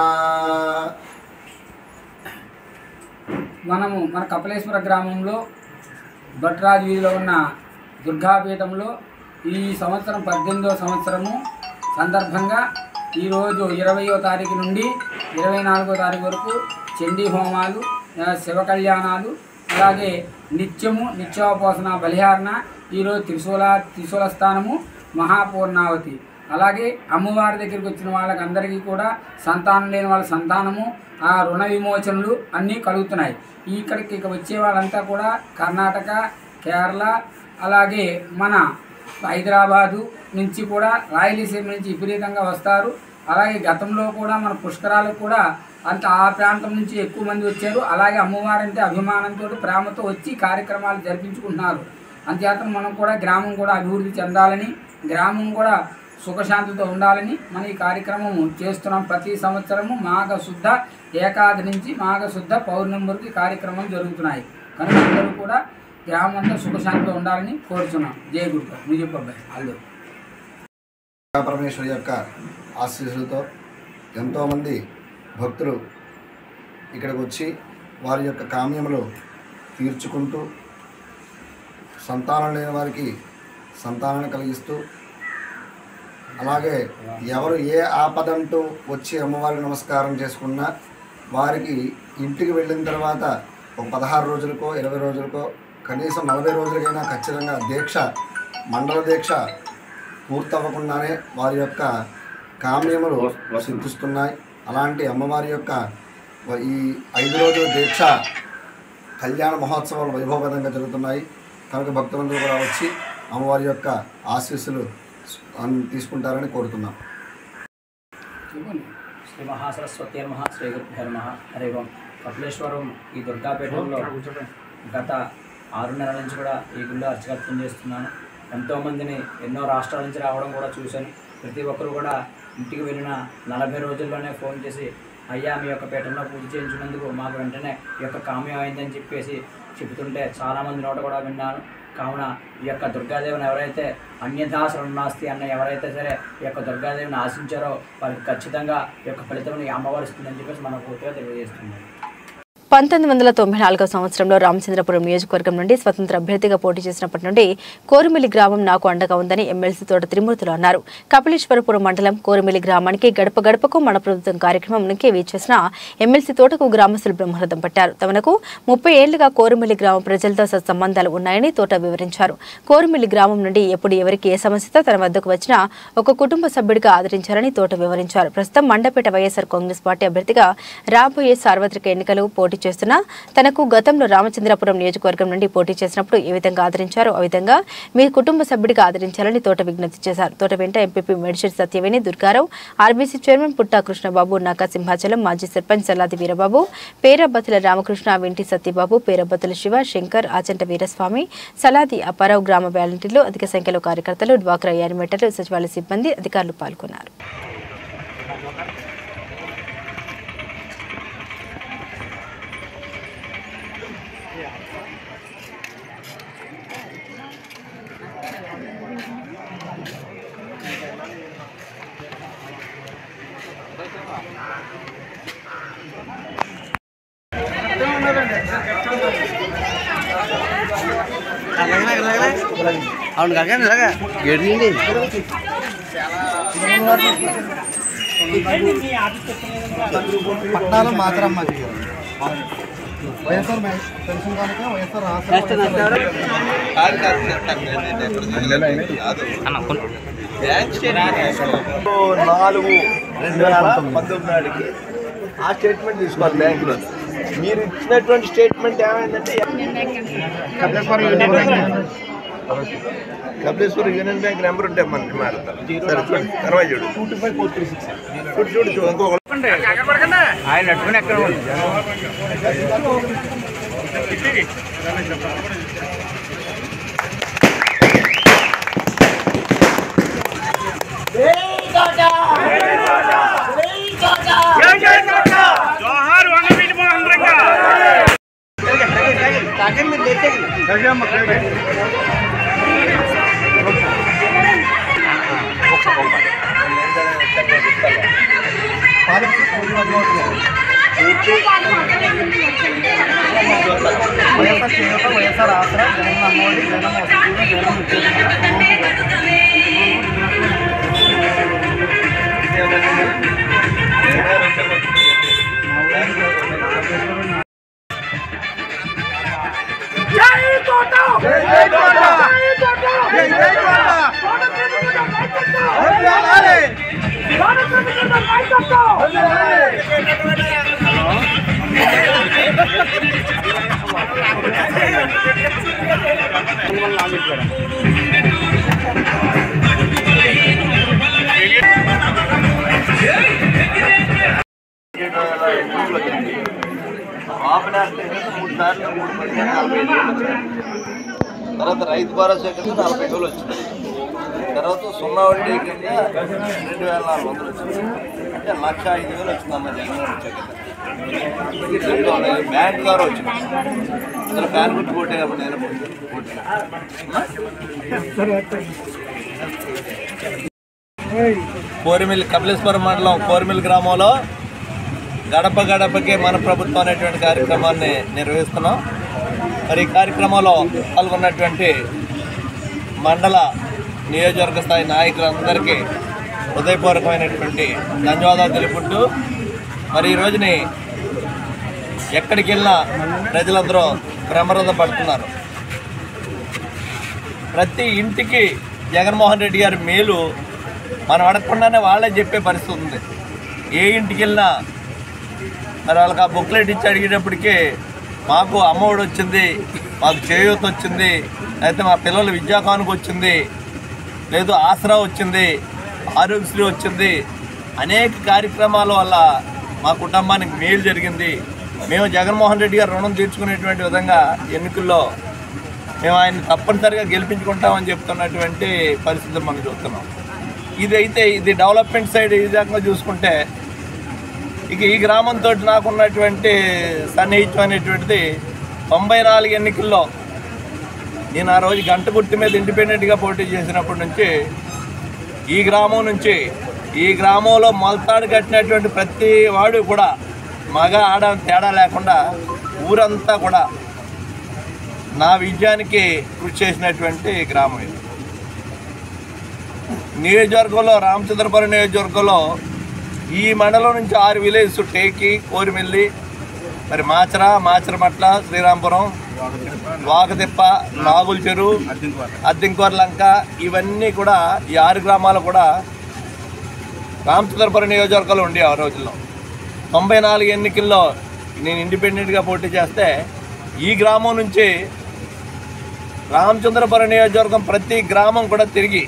[SPEAKER 15] మనము మన కపిలేశ్వర గ్రామంలో భట్రాజ్ వీధిలో ఉన్న దుర్గాపీఠంలో ఈ సంవత్సరం పద్దెనిమిదవ సంవత్సరము సందర్భంగా ఈరోజు ఇరవయో తారీఖు నుండి ఇరవై నాలుగో తారీఖు వరకు చండీ హోమాలు ఆ, శివ కళ్యాణాలు అలాగే నిత్యము నిత్యోపోసన బలిహారణ ఈరోజు త్రిశూల త్రిశూల స్థానము మహాపూర్ణావతి అలాగే అమ్మవారి దగ్గరికి వచ్చిన వాళ్ళకి అందరికీ కూడా సంతానం లేని వాళ్ళ సంతానము ఆ రుణ విమోచనలు అన్నీ కలుగుతున్నాయి ఇక్కడికి ఇక వచ్చే వాళ్ళంతా కూడా కర్ణాటక కేరళ అలాగే మన హైదరాబాదు నుంచి కూడా రాయలసీమ నుంచి విపరీతంగా వస్తారు అలాగే గతంలో కూడా మన పుష్కరాలకు కూడా అంత ఆ ప్రాంతం నుంచి ఎక్కువ మంది వచ్చారు అలాగే అమ్మవారంటే అభిమానంతో ప్రేమతో వచ్చి కార్యక్రమాలు జరిపించుకుంటున్నారు అంతేత మనం కూడా గ్రామం కూడా అభివృద్ధి చెందాలని గ్రామం కూడా సుఖశాంతితో ఉండాలని మన ఈ కార్యక్రమం చేస్తున్నాం ప్రతి సంవత్సరము మాఘ శుద్ధ ఏకాది నుంచి మాఘ శుద్ధ పౌర్ణమి వరకు ఈ కార్యక్రమం జరుగుతున్నాయి కనుక అందరూ కూడా గ్రామం అంతా సుఖశాంతితో ఉండాలని కోరుచున్నాం జయ గురు నువ్వు చెప్పు అబ్బాయి అల్లు
[SPEAKER 14] పరమేశ్వరి యొక్క ఆశీస్సులతో ఎంతోమంది భక్తులు ఇక్కడికి వచ్చి వారి యొక్క కామ్యములు తీర్చుకుంటూ సంతానం లేని వారికి సంతానాన్ని కలిగిస్తూ అలాగే ఎవరు ఏ ఆపదంటూ వచ్చి అమ్మవారికి నమస్కారం చేసుకున్నా వారికి ఇంటికి వెళ్ళిన తర్వాత ఒక పదహారు రోజులకో ఇరవై రోజులకో కనీసం నలభై రోజులకైనా ఖచ్చితంగా దీక్ష మండల దీక్ష పూర్తవ్వకుండానే వారి యొక్క కామ్యములు సిద్ధిస్తున్నాయి అలాంటి అమ్మవారి యొక్క ఈ ఐదు రోజుల దీక్ష కళ్యాణ మహోత్సవాలు వైభవపేతంగా జరుగుతున్నాయి కనుక భక్తులందరూ కూడా వచ్చి అమ్మవారి యొక్క ఆశీస్సులు అన్- తీసుకుంటారని కోరుతున్నాం
[SPEAKER 16] శ్రీ మహాసరస్వతి నమ శ్రీ గురుభ్య నమ హరి ఓం కపిలేశ్వరం ఈ దుర్గాపేటలో గత ఆరు నెలల నుంచి కూడా ఈ గుళ్ళో అర్చకత్వం చేస్తున్నాను ఎంతోమందిని ఎన్నో రాష్ట్రాల నుంచి రావడం కూడా చూశాను ప్రతి ఒక్కరు కూడా ఇంటికి వెళ్ళిన నలభై రోజుల్లోనే ఫోన్ చేసి అయ్యా మీ యొక్క పీఠంలో పూజ చేయించినందుకు మాకు వెంటనే ఈ యొక్క కామ్యం అయిందని చెప్పేసి చెబుతుంటే చాలామంది నోట కూడా విన్నాను కావున ఈ యొక్క దుర్గాదేవిని ఎవరైతే అన్యథా శరణాస్తి అన్న ఎవరైతే సరే ఈ యొక్క దుర్గాదేవిని ఆశించారో వారికి ఖచ్చితంగా ఈ యొక్క ఫలితం ఈ అమ్మవారు ఇస్తుందని చెప్పేసి మనం పూర్తిగా తెలియజేస్తున్నాం
[SPEAKER 1] పంతొమ్మిది వందల తొంభై నాలుగో సంవత్సరంలో రామచంద్రపురం నియోజకవర్గం నుండి స్వతంత్ర అభ్యర్థిగా పోటీ చేసినప్పటి నుండి కోరిమిల్లి గ్రామం నాకు అండగా ఉందని ఎమ్మెల్సీ తోట త్రిమూర్తులు అన్నారు కపిలేశ్వరపురం మండలం కోరిమిల్లి గ్రామానికి గడప గడపకు మన ప్రభుత్వం కార్యక్రమానికి వీచేసిన ఎమ్మెల్సీ తోటకు గ్రామస్తులు బ్రహ్మరథం పట్టారు తమకు ముప్పై ఏళ్లుగా కోరిమిల్లి గ్రామం ప్రజలతో సత్సంబంధాలు ఉన్నాయని తోట వివరించారు కోరిమిల్లి గ్రామం నుండి ఎప్పుడు ఎవరికి ఏ సమస్యతో తన వద్దకు వచ్చినా ఒక కుటుంబ సభ్యుడిగా ఆదరించారని తోట వివరించారు ప్రస్తుతం మండపేట వైఎస్ఆర్ కాంగ్రెస్ పార్టీ అభ్యర్థిగా రాబోయే సార్వత్రిక ఎన్నికలు పోటీ చేస్తున్నా తనకు గతంలో రామచంద్రపురం నియోజకవర్గం నుండి పోటీ చేసినప్పుడు ఏ విధంగా ఆదరించారో ఆ విధంగా మీ కుటుంబ సభ్యుడిగా ఆదరించాలని తోట విజ్ఞప్తి చేశారు తోట వెంట MPP Medishet Satyaveni Durgarao RBC chairman Putta Krishnababu Naka Simhachalam మాజీ సర్పంచ్ సలాది వీరబాబు పేరబతుల రామకృష్ణ వెంటి సత్యబాబు పేరబతుల శివ శంకర్ ఆచంట వీరస్వామి సలాది అప్పారావు గ్రామ వాలంటీర్లు అధిక సంఖ్యలో కార్యకర్తలు డ్వాక్రా యానిమేటర్లు సచివాలయ సిబ్బంది అధికారులు పాల్గొన్నారు
[SPEAKER 13] అవును కాక ఇలాగా గేట్ తీయండి
[SPEAKER 10] పట్నాలు మాత్రం మాకు వైఎస్ఆర్ పెన్షన్ కనుక వైఎస్ఆర్
[SPEAKER 17] నాలుగు రెండు వేల పంతొమ్మిది నాటికి ఆ స్టేట్మెంట్ తీసుకోవాలి బ్యాంకులో మీరు ఇచ్చినటువంటి స్టేట్మెంట్ ఏమైందంటే కపిలేశ్వర యూనియన్ బ్యాంక్ నెంబర్ ఉంటే మన మారుతాం సరే చూడు తర్వాత చూడు two five four three six చూడు చూడు చూడు ఇంకో
[SPEAKER 7] ఆయన అట్టుకుని ఎక్కడ
[SPEAKER 12] జోహార్ వంగవీటి మోహన్ రంగా
[SPEAKER 10] వైఎస్ఆర్ చేయూత వైఎస్ఆర్ ఆసరా జగన్ అమ్మఒడి జగన్ వసతి జగన్
[SPEAKER 12] జై కోట జై కోట జై జై కోట
[SPEAKER 17] మూడు సార్లు మూడు పదిహేను నలభై ఐదు వేలు వచ్చినాయి. తర్వాత రైతు భరోసా కింద నలభై వేలు వచ్చింది తర్వాత సున్నా వడ్డీ కింద రెండు వేల నాలుగు వందలు వచ్చింది అంటే లక్ష ఐదు వేలు వచ్చిందమ్మ జగన్ గారు వచ్చాక రెండు వందలు. బ్యాంక్ ద్వారా వచ్చింది అసలు బ్యాంక్ గుర్తు పోటీ కాబట్టి నేను పోటీ కోరిమిల్లి కపిలేశ్వరం మండలం కోరిమిల్లి గ్రామంలో గడప గడపకే మన ప్రభుత్వం అనేటువంటి కార్యక్రమాన్ని నిర్వహిస్తున్నాం మరి ఈ కార్యక్రమంలో పాల్గొన్నటువంటి మండల నియోజకవర్గ స్థాయి నాయకులందరికీ హృదయపూర్వకమైనటువంటి ధన్యవాదాలు తెలుపుకుంటూ మరి ఈ రోజుని ఎక్కడికి వెళ్ళినా ప్రజలందరూ బ్రహ్మరథం పడుతున్నారు ప్రతి ఇంటికి జగన్మోహన్ రెడ్డి గారి మేలు మనం అడగకుండానే వాళ్ళే చెప్పే పరిస్థితి ఉంది ఏ ఇంటికి వెళ్ళినా మరి వాళ్ళకి ఆ బుక్లెట్ ఇచ్చి అడిగేటప్పటికి మాకు అమ్మఒడి వచ్చింది మాకు చేయూత వచ్చింది అయితే మా పిల్లల విద్యా కానుక వచ్చింది లేదు ఆసరా వచ్చింది ఆరోగ్యశ్రీ వచ్చింది అనేక కార్యక్రమాల వల్ల మా కుటుంబానికి మేలు జరిగింది మేము జగన్మోహన్ రెడ్డి గారు రుణం తీర్చుకునేటువంటి విధంగా ఎన్నికల్లో మేము ఆయన తప్పనిసరిగా గెలిపించుకుంటామని చెప్తున్నటువంటి పరిస్థితులు మనం చూస్తున్నాం ఇది అయితే ఇది డెవలప్మెంట్ సైడ్ ఈ రకంగా చూసుకుంటే ఇక ఈ గ్రామంతో నాకున్నటువంటి సన్నిహిత్యం అనేటువంటిది తొంభై నాలుగు ఎన్నికల్లో నేను ఆ రోజు గంట గుర్తు మీద ఇండిపెండెంట్గా పోటీ చేసినప్పటి నుంచి ఈ గ్రామం నుంచి ఈ గ్రామంలో మొలతాడు కట్టినటువంటి ప్రతి వాడు కూడా మగ ఆడ తేడా లేకుండా ఊరంతా కూడా నా విజయానికి కృషి చేసినటువంటి గ్రామం ఇది నియోజకవర్గంలో రామచంద్రపురం నియోజకవర్గంలో ఈ మండలం నుంచి ఆరు విలేజ్ టేకి కోరిమిల్లి మరి మాచర మాచరమట్ల శ్రీరాంపురం వాకతిప్ప నాగుల చెరువు అద్దెంకోర లంక ఇవన్నీ కూడా ఈ ఆరు గ్రామాలు కూడా రామచంద్రపురం నియోజకవర్గంలో ఉండే ఆ రోజుల్లో తొంభై నాలుగు ఎన్నికల్లో నేను ఇండిపెండెంట్గా పోటీ చేస్తే ఈ గ్రామం నుంచి రామచంద్రపురం నియోజకవర్గం ప్రతి గ్రామం కూడా తిరిగి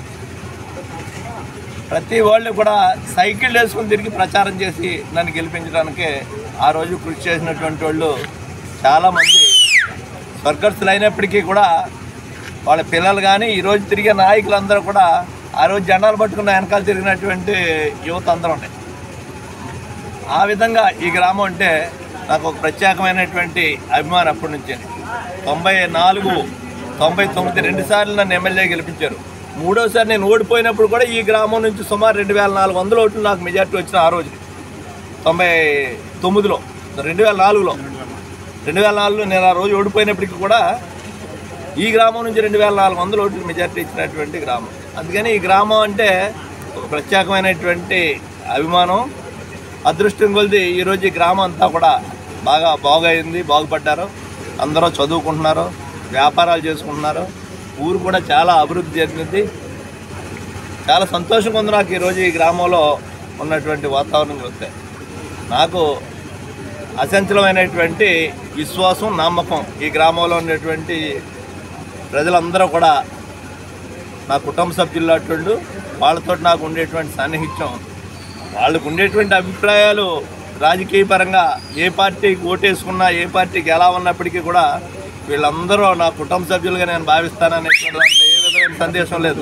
[SPEAKER 17] ప్రతి వాళ్ళు కూడా సైకిల్ వేసుకుని తిరిగి ప్రచారం చేసి నన్ను గెలిపించడానికి ఆ రోజు కృషి చేసినటువంటి వాళ్ళు చాలామంది స్వర్గస్థులు అయినప్పటికీ కూడా వాళ్ళ పిల్లలు కానీ ఈరోజు తిరిగే నాయకులందరూ కూడా ఆ రోజు జెండాలు పట్టుకున్న వెనకాల తిరిగినటువంటి యువత అందరూ ఉన్నాయి ఆ విధంగా ఈ గ్రామం అంటే నాకు ఒక ప్రత్యేకమైనటువంటి అభిమానం అప్పటి నుంచి తొంభై నాలుగు తొంభై తొమ్మిది రెండు సార్లు నన్ను ఎమ్మెల్యే గెలిపించారు మూడోసారి నేను ఓడిపోయినప్పుడు కూడా ఈ గ్రామం నుంచి సుమారు రెండు వేల నాలుగు వందల ఓట్లు నాకు మెజార్టీ వచ్చిన ఆ రోజు తొంభై తొమ్మిదిలో రెండు వేల నాలుగులో రెండు వేల నాలుగులో నేను ఆ రోజు ఓడిపోయినప్పటికీ కూడా ఈ గ్రామం నుంచి రెండు వేల నాలుగు వందల ఓట్లు మెజార్టీ ఇచ్చినటువంటి గ్రామం అందుకని ఈ గ్రామం అంటే ఒక ప్రత్యేకమైనటువంటి అభిమానం అదృష్టం కొలిది ఈరోజు ఈ గ్రామం అంతా కూడా బాగా బాగైంది బాగుపడ్డారు అందరూ చదువుకుంటున్నారు వ్యాపారాలు చేసుకుంటున్నారు ఊరు కూడా చాలా అభివృద్ధి చెందింది చాలా సంతోషంగా ఉంది నాకు ఈరోజు ఈ గ్రామంలో ఉన్నటువంటి వాతావరణం చూస్తే నాకు అసంచలమైనటువంటి విశ్వాసం నమ్మకం ఈ గ్రామంలో ఉన్నటువంటి ప్రజలందరూ కూడా నా కుటుంబ సభ్యులు అటువంటి వాళ్ళతో నాకు ఉండేటువంటి సాన్నిహిత్యం వాళ్ళకు ఉండేటువంటి అభిప్రాయాలు రాజకీయ పరంగా ఏ పార్టీకి ఓటేసుకున్నా ఏ పార్టీకి ఎలా ఉన్నప్పటికీ కూడా వీళ్ళందరూ నా కుటుంబ సభ్యులుగా నేను భావిస్తాననేటువంటి దాంట్లో ఏ విధమైన సందేశం లేదు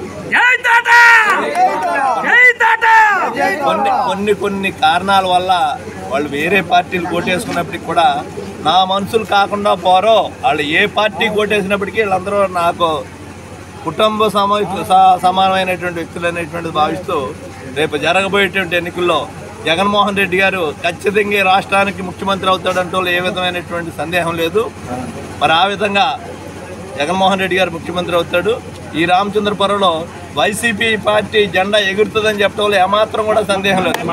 [SPEAKER 17] కొన్ని కొన్ని కొన్ని కారణాల వల్ల వాళ్ళు వేరే పార్టీలు కోటేసుకున్నప్పటికి కూడా నా మనుషులు కాకుండా పోరో వాళ్ళు ఏ పార్టీ కోటేసినప్పటికీ వీళ్ళందరూ నాకు కుటుంబ సమ స- సమానమైనటువంటి వ్యక్తులు అనేటువంటిది భావిస్తూ రేపు జరగబోయేటువంటి ఎన్నికల్లో జగన్మోహన్ రెడ్డి గారు ఖచ్చితంగా ఈ రాష్ట్రానికి ముఖ్యమంత్రి అవుతాడంటూ ఏ విధమైనటువంటి సందేహం లేదు మరి ఆ విధంగా జగన్మోహన్ రెడ్డి గారు ముఖ్యమంత్రి అవుతాడు ఈ రామచంద్రపురంలో వైసీపీ పార్టీ జెండా ఎగురుతుందని చెప్పడంలో ఏమాత్రం కూడా సందేహం లేదు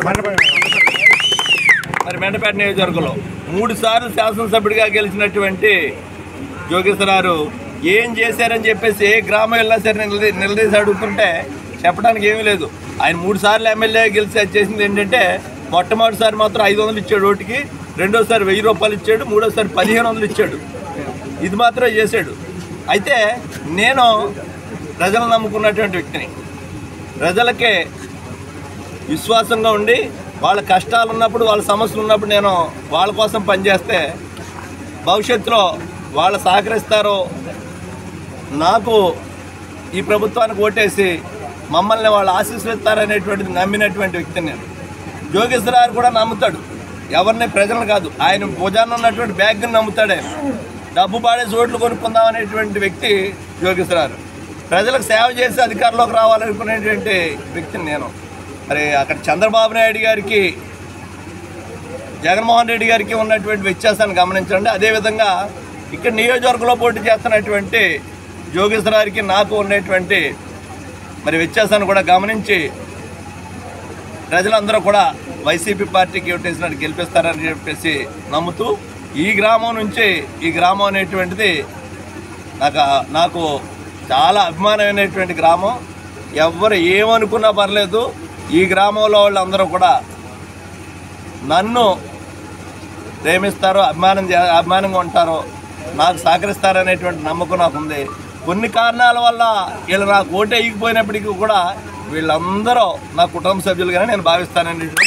[SPEAKER 17] మరి మెండపేట నియోజకవర్గంలో మూడు సార్లు శాసనసభ్యుడిగా గెలిచినటువంటి జోగేశ్వరారు ఏం చేశారని చెప్పేసి ఏ గ్రామం వెళ్ళినా సరే నిలదీ నిలదీసి అడుగుతుంటే చెప్పడానికి ఏమీ లేదు ఆయన మూడు సార్లు ఎమ్మెల్యే గెలిచి అది చేసింది ఏంటంటే మొట్టమొదటిసారి మాత్రం ఐదు వందలు ఇచ్చాడు ఓటుకి రెండోసారి వెయ్యి రూపాయలు ఇచ్చాడు మూడోసారి పదిహేను వందలు ఇచ్చాడు ఇది మాత్రం చేశాడు అయితే నేను ప్రజలను నమ్ముకున్నటువంటి వ్యక్తిని ప్రజలకే విశ్వాసంగా ఉండి వాళ్ళ కష్టాలు ఉన్నప్పుడు వాళ్ళ సమస్యలు ఉన్నప్పుడు నేను వాళ్ళ కోసం పనిచేస్తే భవిష్యత్తులో వాళ్ళు సహకరిస్తారో నాకు ఈ ప్రభుత్వానికి ఓటేసి మమ్మల్ని వాళ్ళు ఆశీస్సులిస్తారనేటువంటిది నమ్మినటువంటి వ్యక్తిని నేను జోగేశ్వరారు కూడా నమ్ముతాడు ఎవరిని ప్రజలను కాదు ఆయన భుజాన్ని ఉన్నటువంటి బ్యాగ్ని నమ్ముతాడు ఆయన డబ్బు పాడేసి ఓట్లు కొనుక్కుందాం అనేటువంటి వ్యక్తి జోగేశ్వరారు ప్రజలకు సేవ చేసి అధికారంలోకి రావాలనుకునేటువంటి వ్యక్తిని నేను మరి అక్కడ చంద్రబాబు నాయుడు గారికి జగన్మోహన్ రెడ్డి గారికి ఉన్నటువంటి వ్యత్యాసాన్ని గమనించండి అదేవిధంగా ఇక్కడ నియోజకవర్గంలో పోటీ చేస్తున్నటువంటి జోగేశ్వరారికి నాకు ఉన్నటువంటి మరి వ్యత్యాసాన్ని కూడా గమనించి ప్రజలందరూ కూడా వైసీపీ పార్టీకి ఓటేసినట్టు గెలిపిస్తారని చెప్పేసి నమ్ముతూ ఈ గ్రామం నుంచి ఈ గ్రామం అనేటువంటిది నాకు నాకు చాలా అభిమానమైనటువంటి గ్రామం ఎవరు ఏమనుకున్నా పర్లేదు ఈ గ్రామంలో వాళ్ళందరూ కూడా నన్ను ప్రేమిస్తారో అభిమానం చే- అభిమానంగా ఉంటారో నాకు సహకరిస్తారనేటువంటి నమ్మకం నాకు ఉంది కొన్ని కారణాల వల్ల వీళ్ళు నాకు ఓటు వేయకపోయినప్పటికీ కూడా వీళ్ళందరూ నా కుటుంబ సభ్యులుగానే నేను భావిస్తాననేటువంటి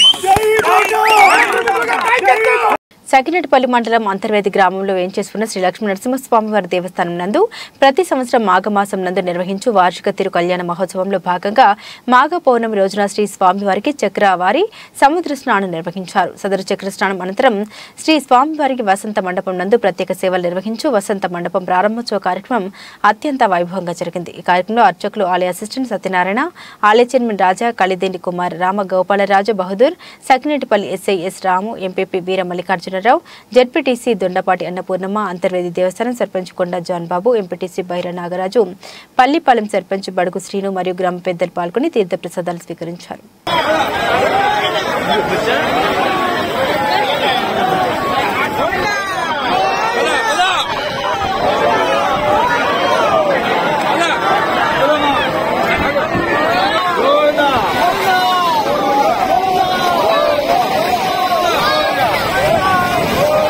[SPEAKER 1] సకినటిపల్లి మండలం అంతర్వేది గ్రామంలో వేంచేసుకున్న శ్రీ లక్ష్మీ నరసింహస్వామి వారి దేవస్థానం నందు ప్రతి సంవత్సరం మాఘమాసం నందు నిర్వహించు వార్షిక తిరు కళ్యాణ మహోత్సవంలో భాగంగా మాఘ పౌర్ణమి రోజున శ్రీ స్వామివారికి చక్రవారి సముద్ర స్నానం నిర్వహించారు సదరు చక్ర స్నానం అనంతరం శ్రీ స్వామివారికి వసంత మండపం నందు ప్రత్యేక సేవలు నిర్వహించు వసంత మండపం ప్రారంభోత్సవ కార్యక్రమం అత్యంత వైభవంగా జరిగింది ఈ కార్యక్రమంలో అర్చకులు ఆలయ అసిస్టెంట్ సత్యనారాయణ ఆలయ chairman Raja Kalidindi Kumar Rama Gopalaraju Bahadur Sakhinetipalli SI S Ramu MPP Veera Mallikarjunarao ZPTC Dondapati Annapurnamma Antarvedi దేవస్థానం సర్పంచ్ కొండ జాన్ బాబు ఎంపీటీసీ బైర నాగరాజు పల్లిపాలెం సర్పంచ్ బడుగు శ్రీను మరియు గ్రామ పెద్దలు పాల్గొని తీర్థప్రసాదాలు స్వీకరించారు
[SPEAKER 5] Go!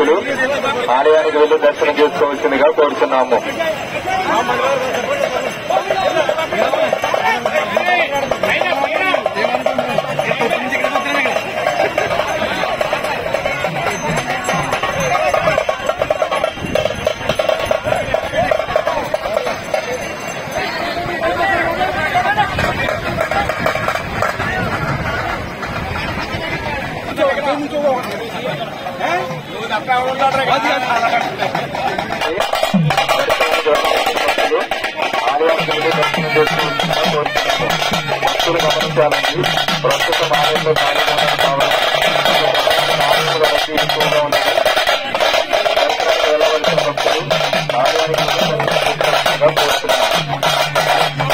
[SPEAKER 18] భక్తులు ఆలయానికి వెళ్లి దర్శనం చేసుకోవాల్సిందిగా కోరుతున్నాము ఆలయానికి వెళ్లి దర్శనం చేసుకోవాల్సిందిగా కోరుతున్నాము భక్తులు గమనించాలండి ప్రస్తుతం ఆలయంలో కార్యక్రమం కావాలి ఆలయంలో రద్దీ ఎక్కువగా ఉన్నది దర్శనానికి వెళ్ళవలసిన భక్తులు ఆలయానికి వెళ్లి దర్శనం చేసుకోవాల్సిందిగా కోరుతున్నాము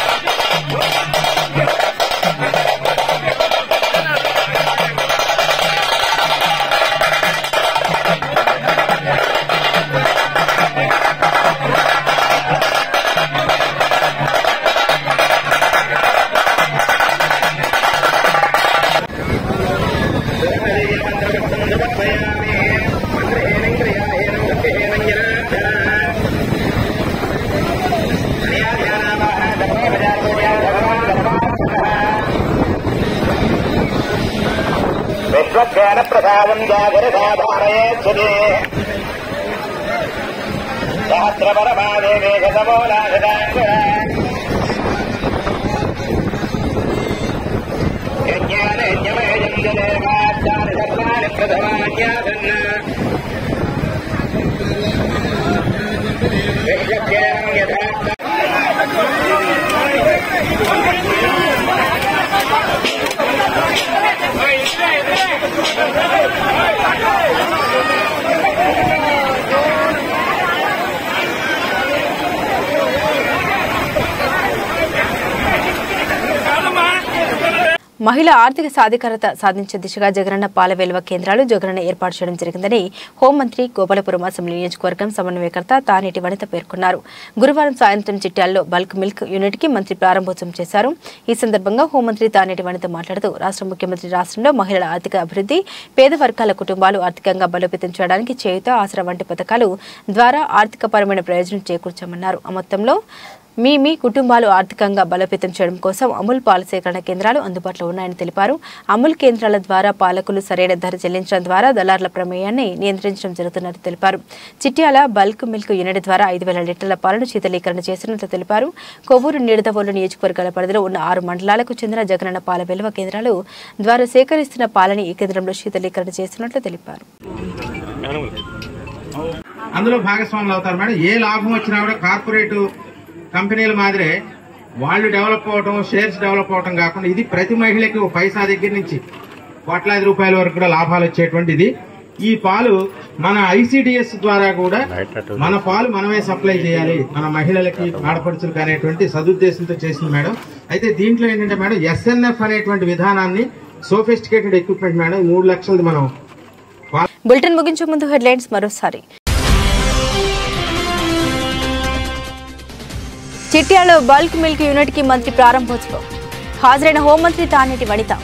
[SPEAKER 19] విశ్వజ్ఞాన ప్రసాదం జాగరసాధారయేత్సుదే సహస్రపరమాదేవే గతమూలాగదాంగుర యజ్ఞాన యజ్ఞమయం జదేవాచారి సర్వాణి ప్రథమాన్యాసన్న విశ్వజ్ఞానం యథార్థ
[SPEAKER 1] మహిళా ఆర్థిక సాధికారత సాధించే దిశగా జగనన్న పాల వెలువ కేంద్రాలు జగనన్న ఏర్పాటు చేయడం జరిగిందని హోంమంత్రి గోపాలపురం అసెంబ్లీ నియోజకవర్గం సమన్వయకర్త తానేటి వనిత పేర్కొన్నారు గురువారం సాయంత్రం చిట్యాల్లో బల్క్ మిల్క్ యూనిట్ కి మంత్రి ప్రారంభోత్సవం చేశారు ఈ సందర్భంగా హోంమంత్రి తానేటి వనిత మాట్లాడుతూ రాష్ట్ర ముఖ్యమంత్రి రాష్ట్రంలో మహిళల ఆర్థిక అభివృద్ధి పేద వర్గాల కుటుంబాలు ఆర్థికంగా బలోపేతం చేయడానికి చేయుత ఆసరా వంటి పథకాలు ద్వారా ఆర్థికపరమైన ప్రయోజనం చేకూర్చామన్నారు ఆ మొత్తంలో మీ మీ కుటుంబాలు ఆర్థికంగా బలోపేతం చేయడం కోసం అమూల్ పాల సేకరణ కేంద్రాలు అందుబాటులో ఉన్నాయని తెలిపారు అమూల్ కేంద్రాల ద్వారా పాలకులు సరైన ధర చెల్లించడం ద్వారా దళారుల ప్రమేయాన్ని నియంత్రించడం జరుగుతున్నట్టు తెలిపారు చిట్యాల బల్క్ మిల్క్ యూనిట్ ద్వారా ఐదు వేల లీటర్ల పాలను శీతలీకరణ చేస్తున్నట్లు తెలిపారు కొవ్వూరు నిడదవోలు నియోజకవర్గాల పరిధిలో ఉన్న ఆరు మండలాలకు చెందిన జగనన్న పాల విలువ కేంద్రాలు ద్వారా సేకరిస్తున్న పాలని ఈ కేంద్రంలో శీతలీకరణ చేస్తున్నట్లు తెలిపారు
[SPEAKER 20] అందులో భాగస్వాములు అవుతారు మేడం ఏ లాభం వచ్చినా కూడా కార్పొరేట్ కంపెనీల మాదిరే వాళ్ళు డెవలప్ అవటం షేర్స్ డెవలప్ అవటం కాకుండా ఇది ప్రతి మహిళకి ఒక పైసా దగ్గర నుంచి కోట్లాది రూపాయల వరకు కూడా లాభాలు వచ్చేటువంటిది ఈ పాలు మన ఐసిడిఎస్ ద్వారా కూడా మన పాలు మనమే సప్లై చేయాలి మన మహిళలకి ఆడపడుచులకు అనేటువంటి సదుద్దేశంతో చేసింది మేడం అయితే దీంట్లో ఏంటంటే మేడం ఎస్ఎన్ఎఫ్ అనేటువంటి విధానాన్ని సోఫిస్టికేటెడ్ ఎక్విప్మెంట్ మేడం ఈ మూడు లక్షలది మనం
[SPEAKER 1] బులెటిన్ ముగించే ముందు హెడ్లైన్స్ మరోసారి చిట్యాలో బల్క్ మిల్క్ యూనిట్ కి మంత్రి ప్రారంభోత్సవం హాజరైన హోంమంత్రి తానేటి వనిత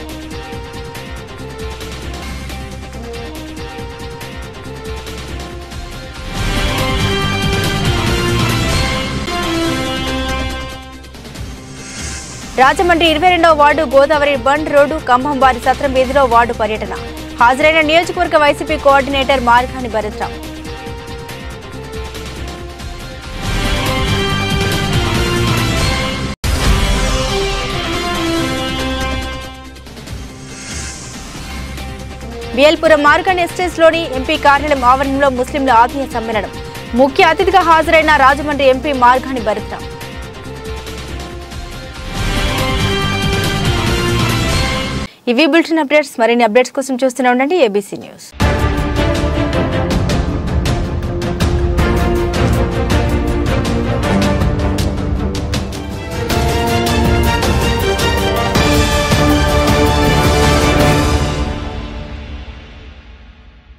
[SPEAKER 1] రాజమండ్రి ఇరవై రెండవ వార్డు గోదావరి బండ్ రోడ్డు కంభంబారి సత్రం వీధిలో వార్డు పర్యటన హాజరైన నియోజకవర్గ వైసీపీ కోఆర్డినేటర్ మార్గాని భరత్రావు బిఎల్పురం మార్గన్ ఎస్టేట్స్లోని ఎంపీ కార్యాలయం ఆవరణలో ముస్లింల ఆత్మీయ సమ్మేళనం ముఖ్య అతిథిగా హాజరైన రాజమండ్రి ఎంపీ మార్గాని భరత్రావు ఇవి బులెటిన్ అప్డేట్స్ మరిన్ని అప్డేట్స్ కోసం చూస్తూనే ఉండండి ఏబీసీ న్యూస్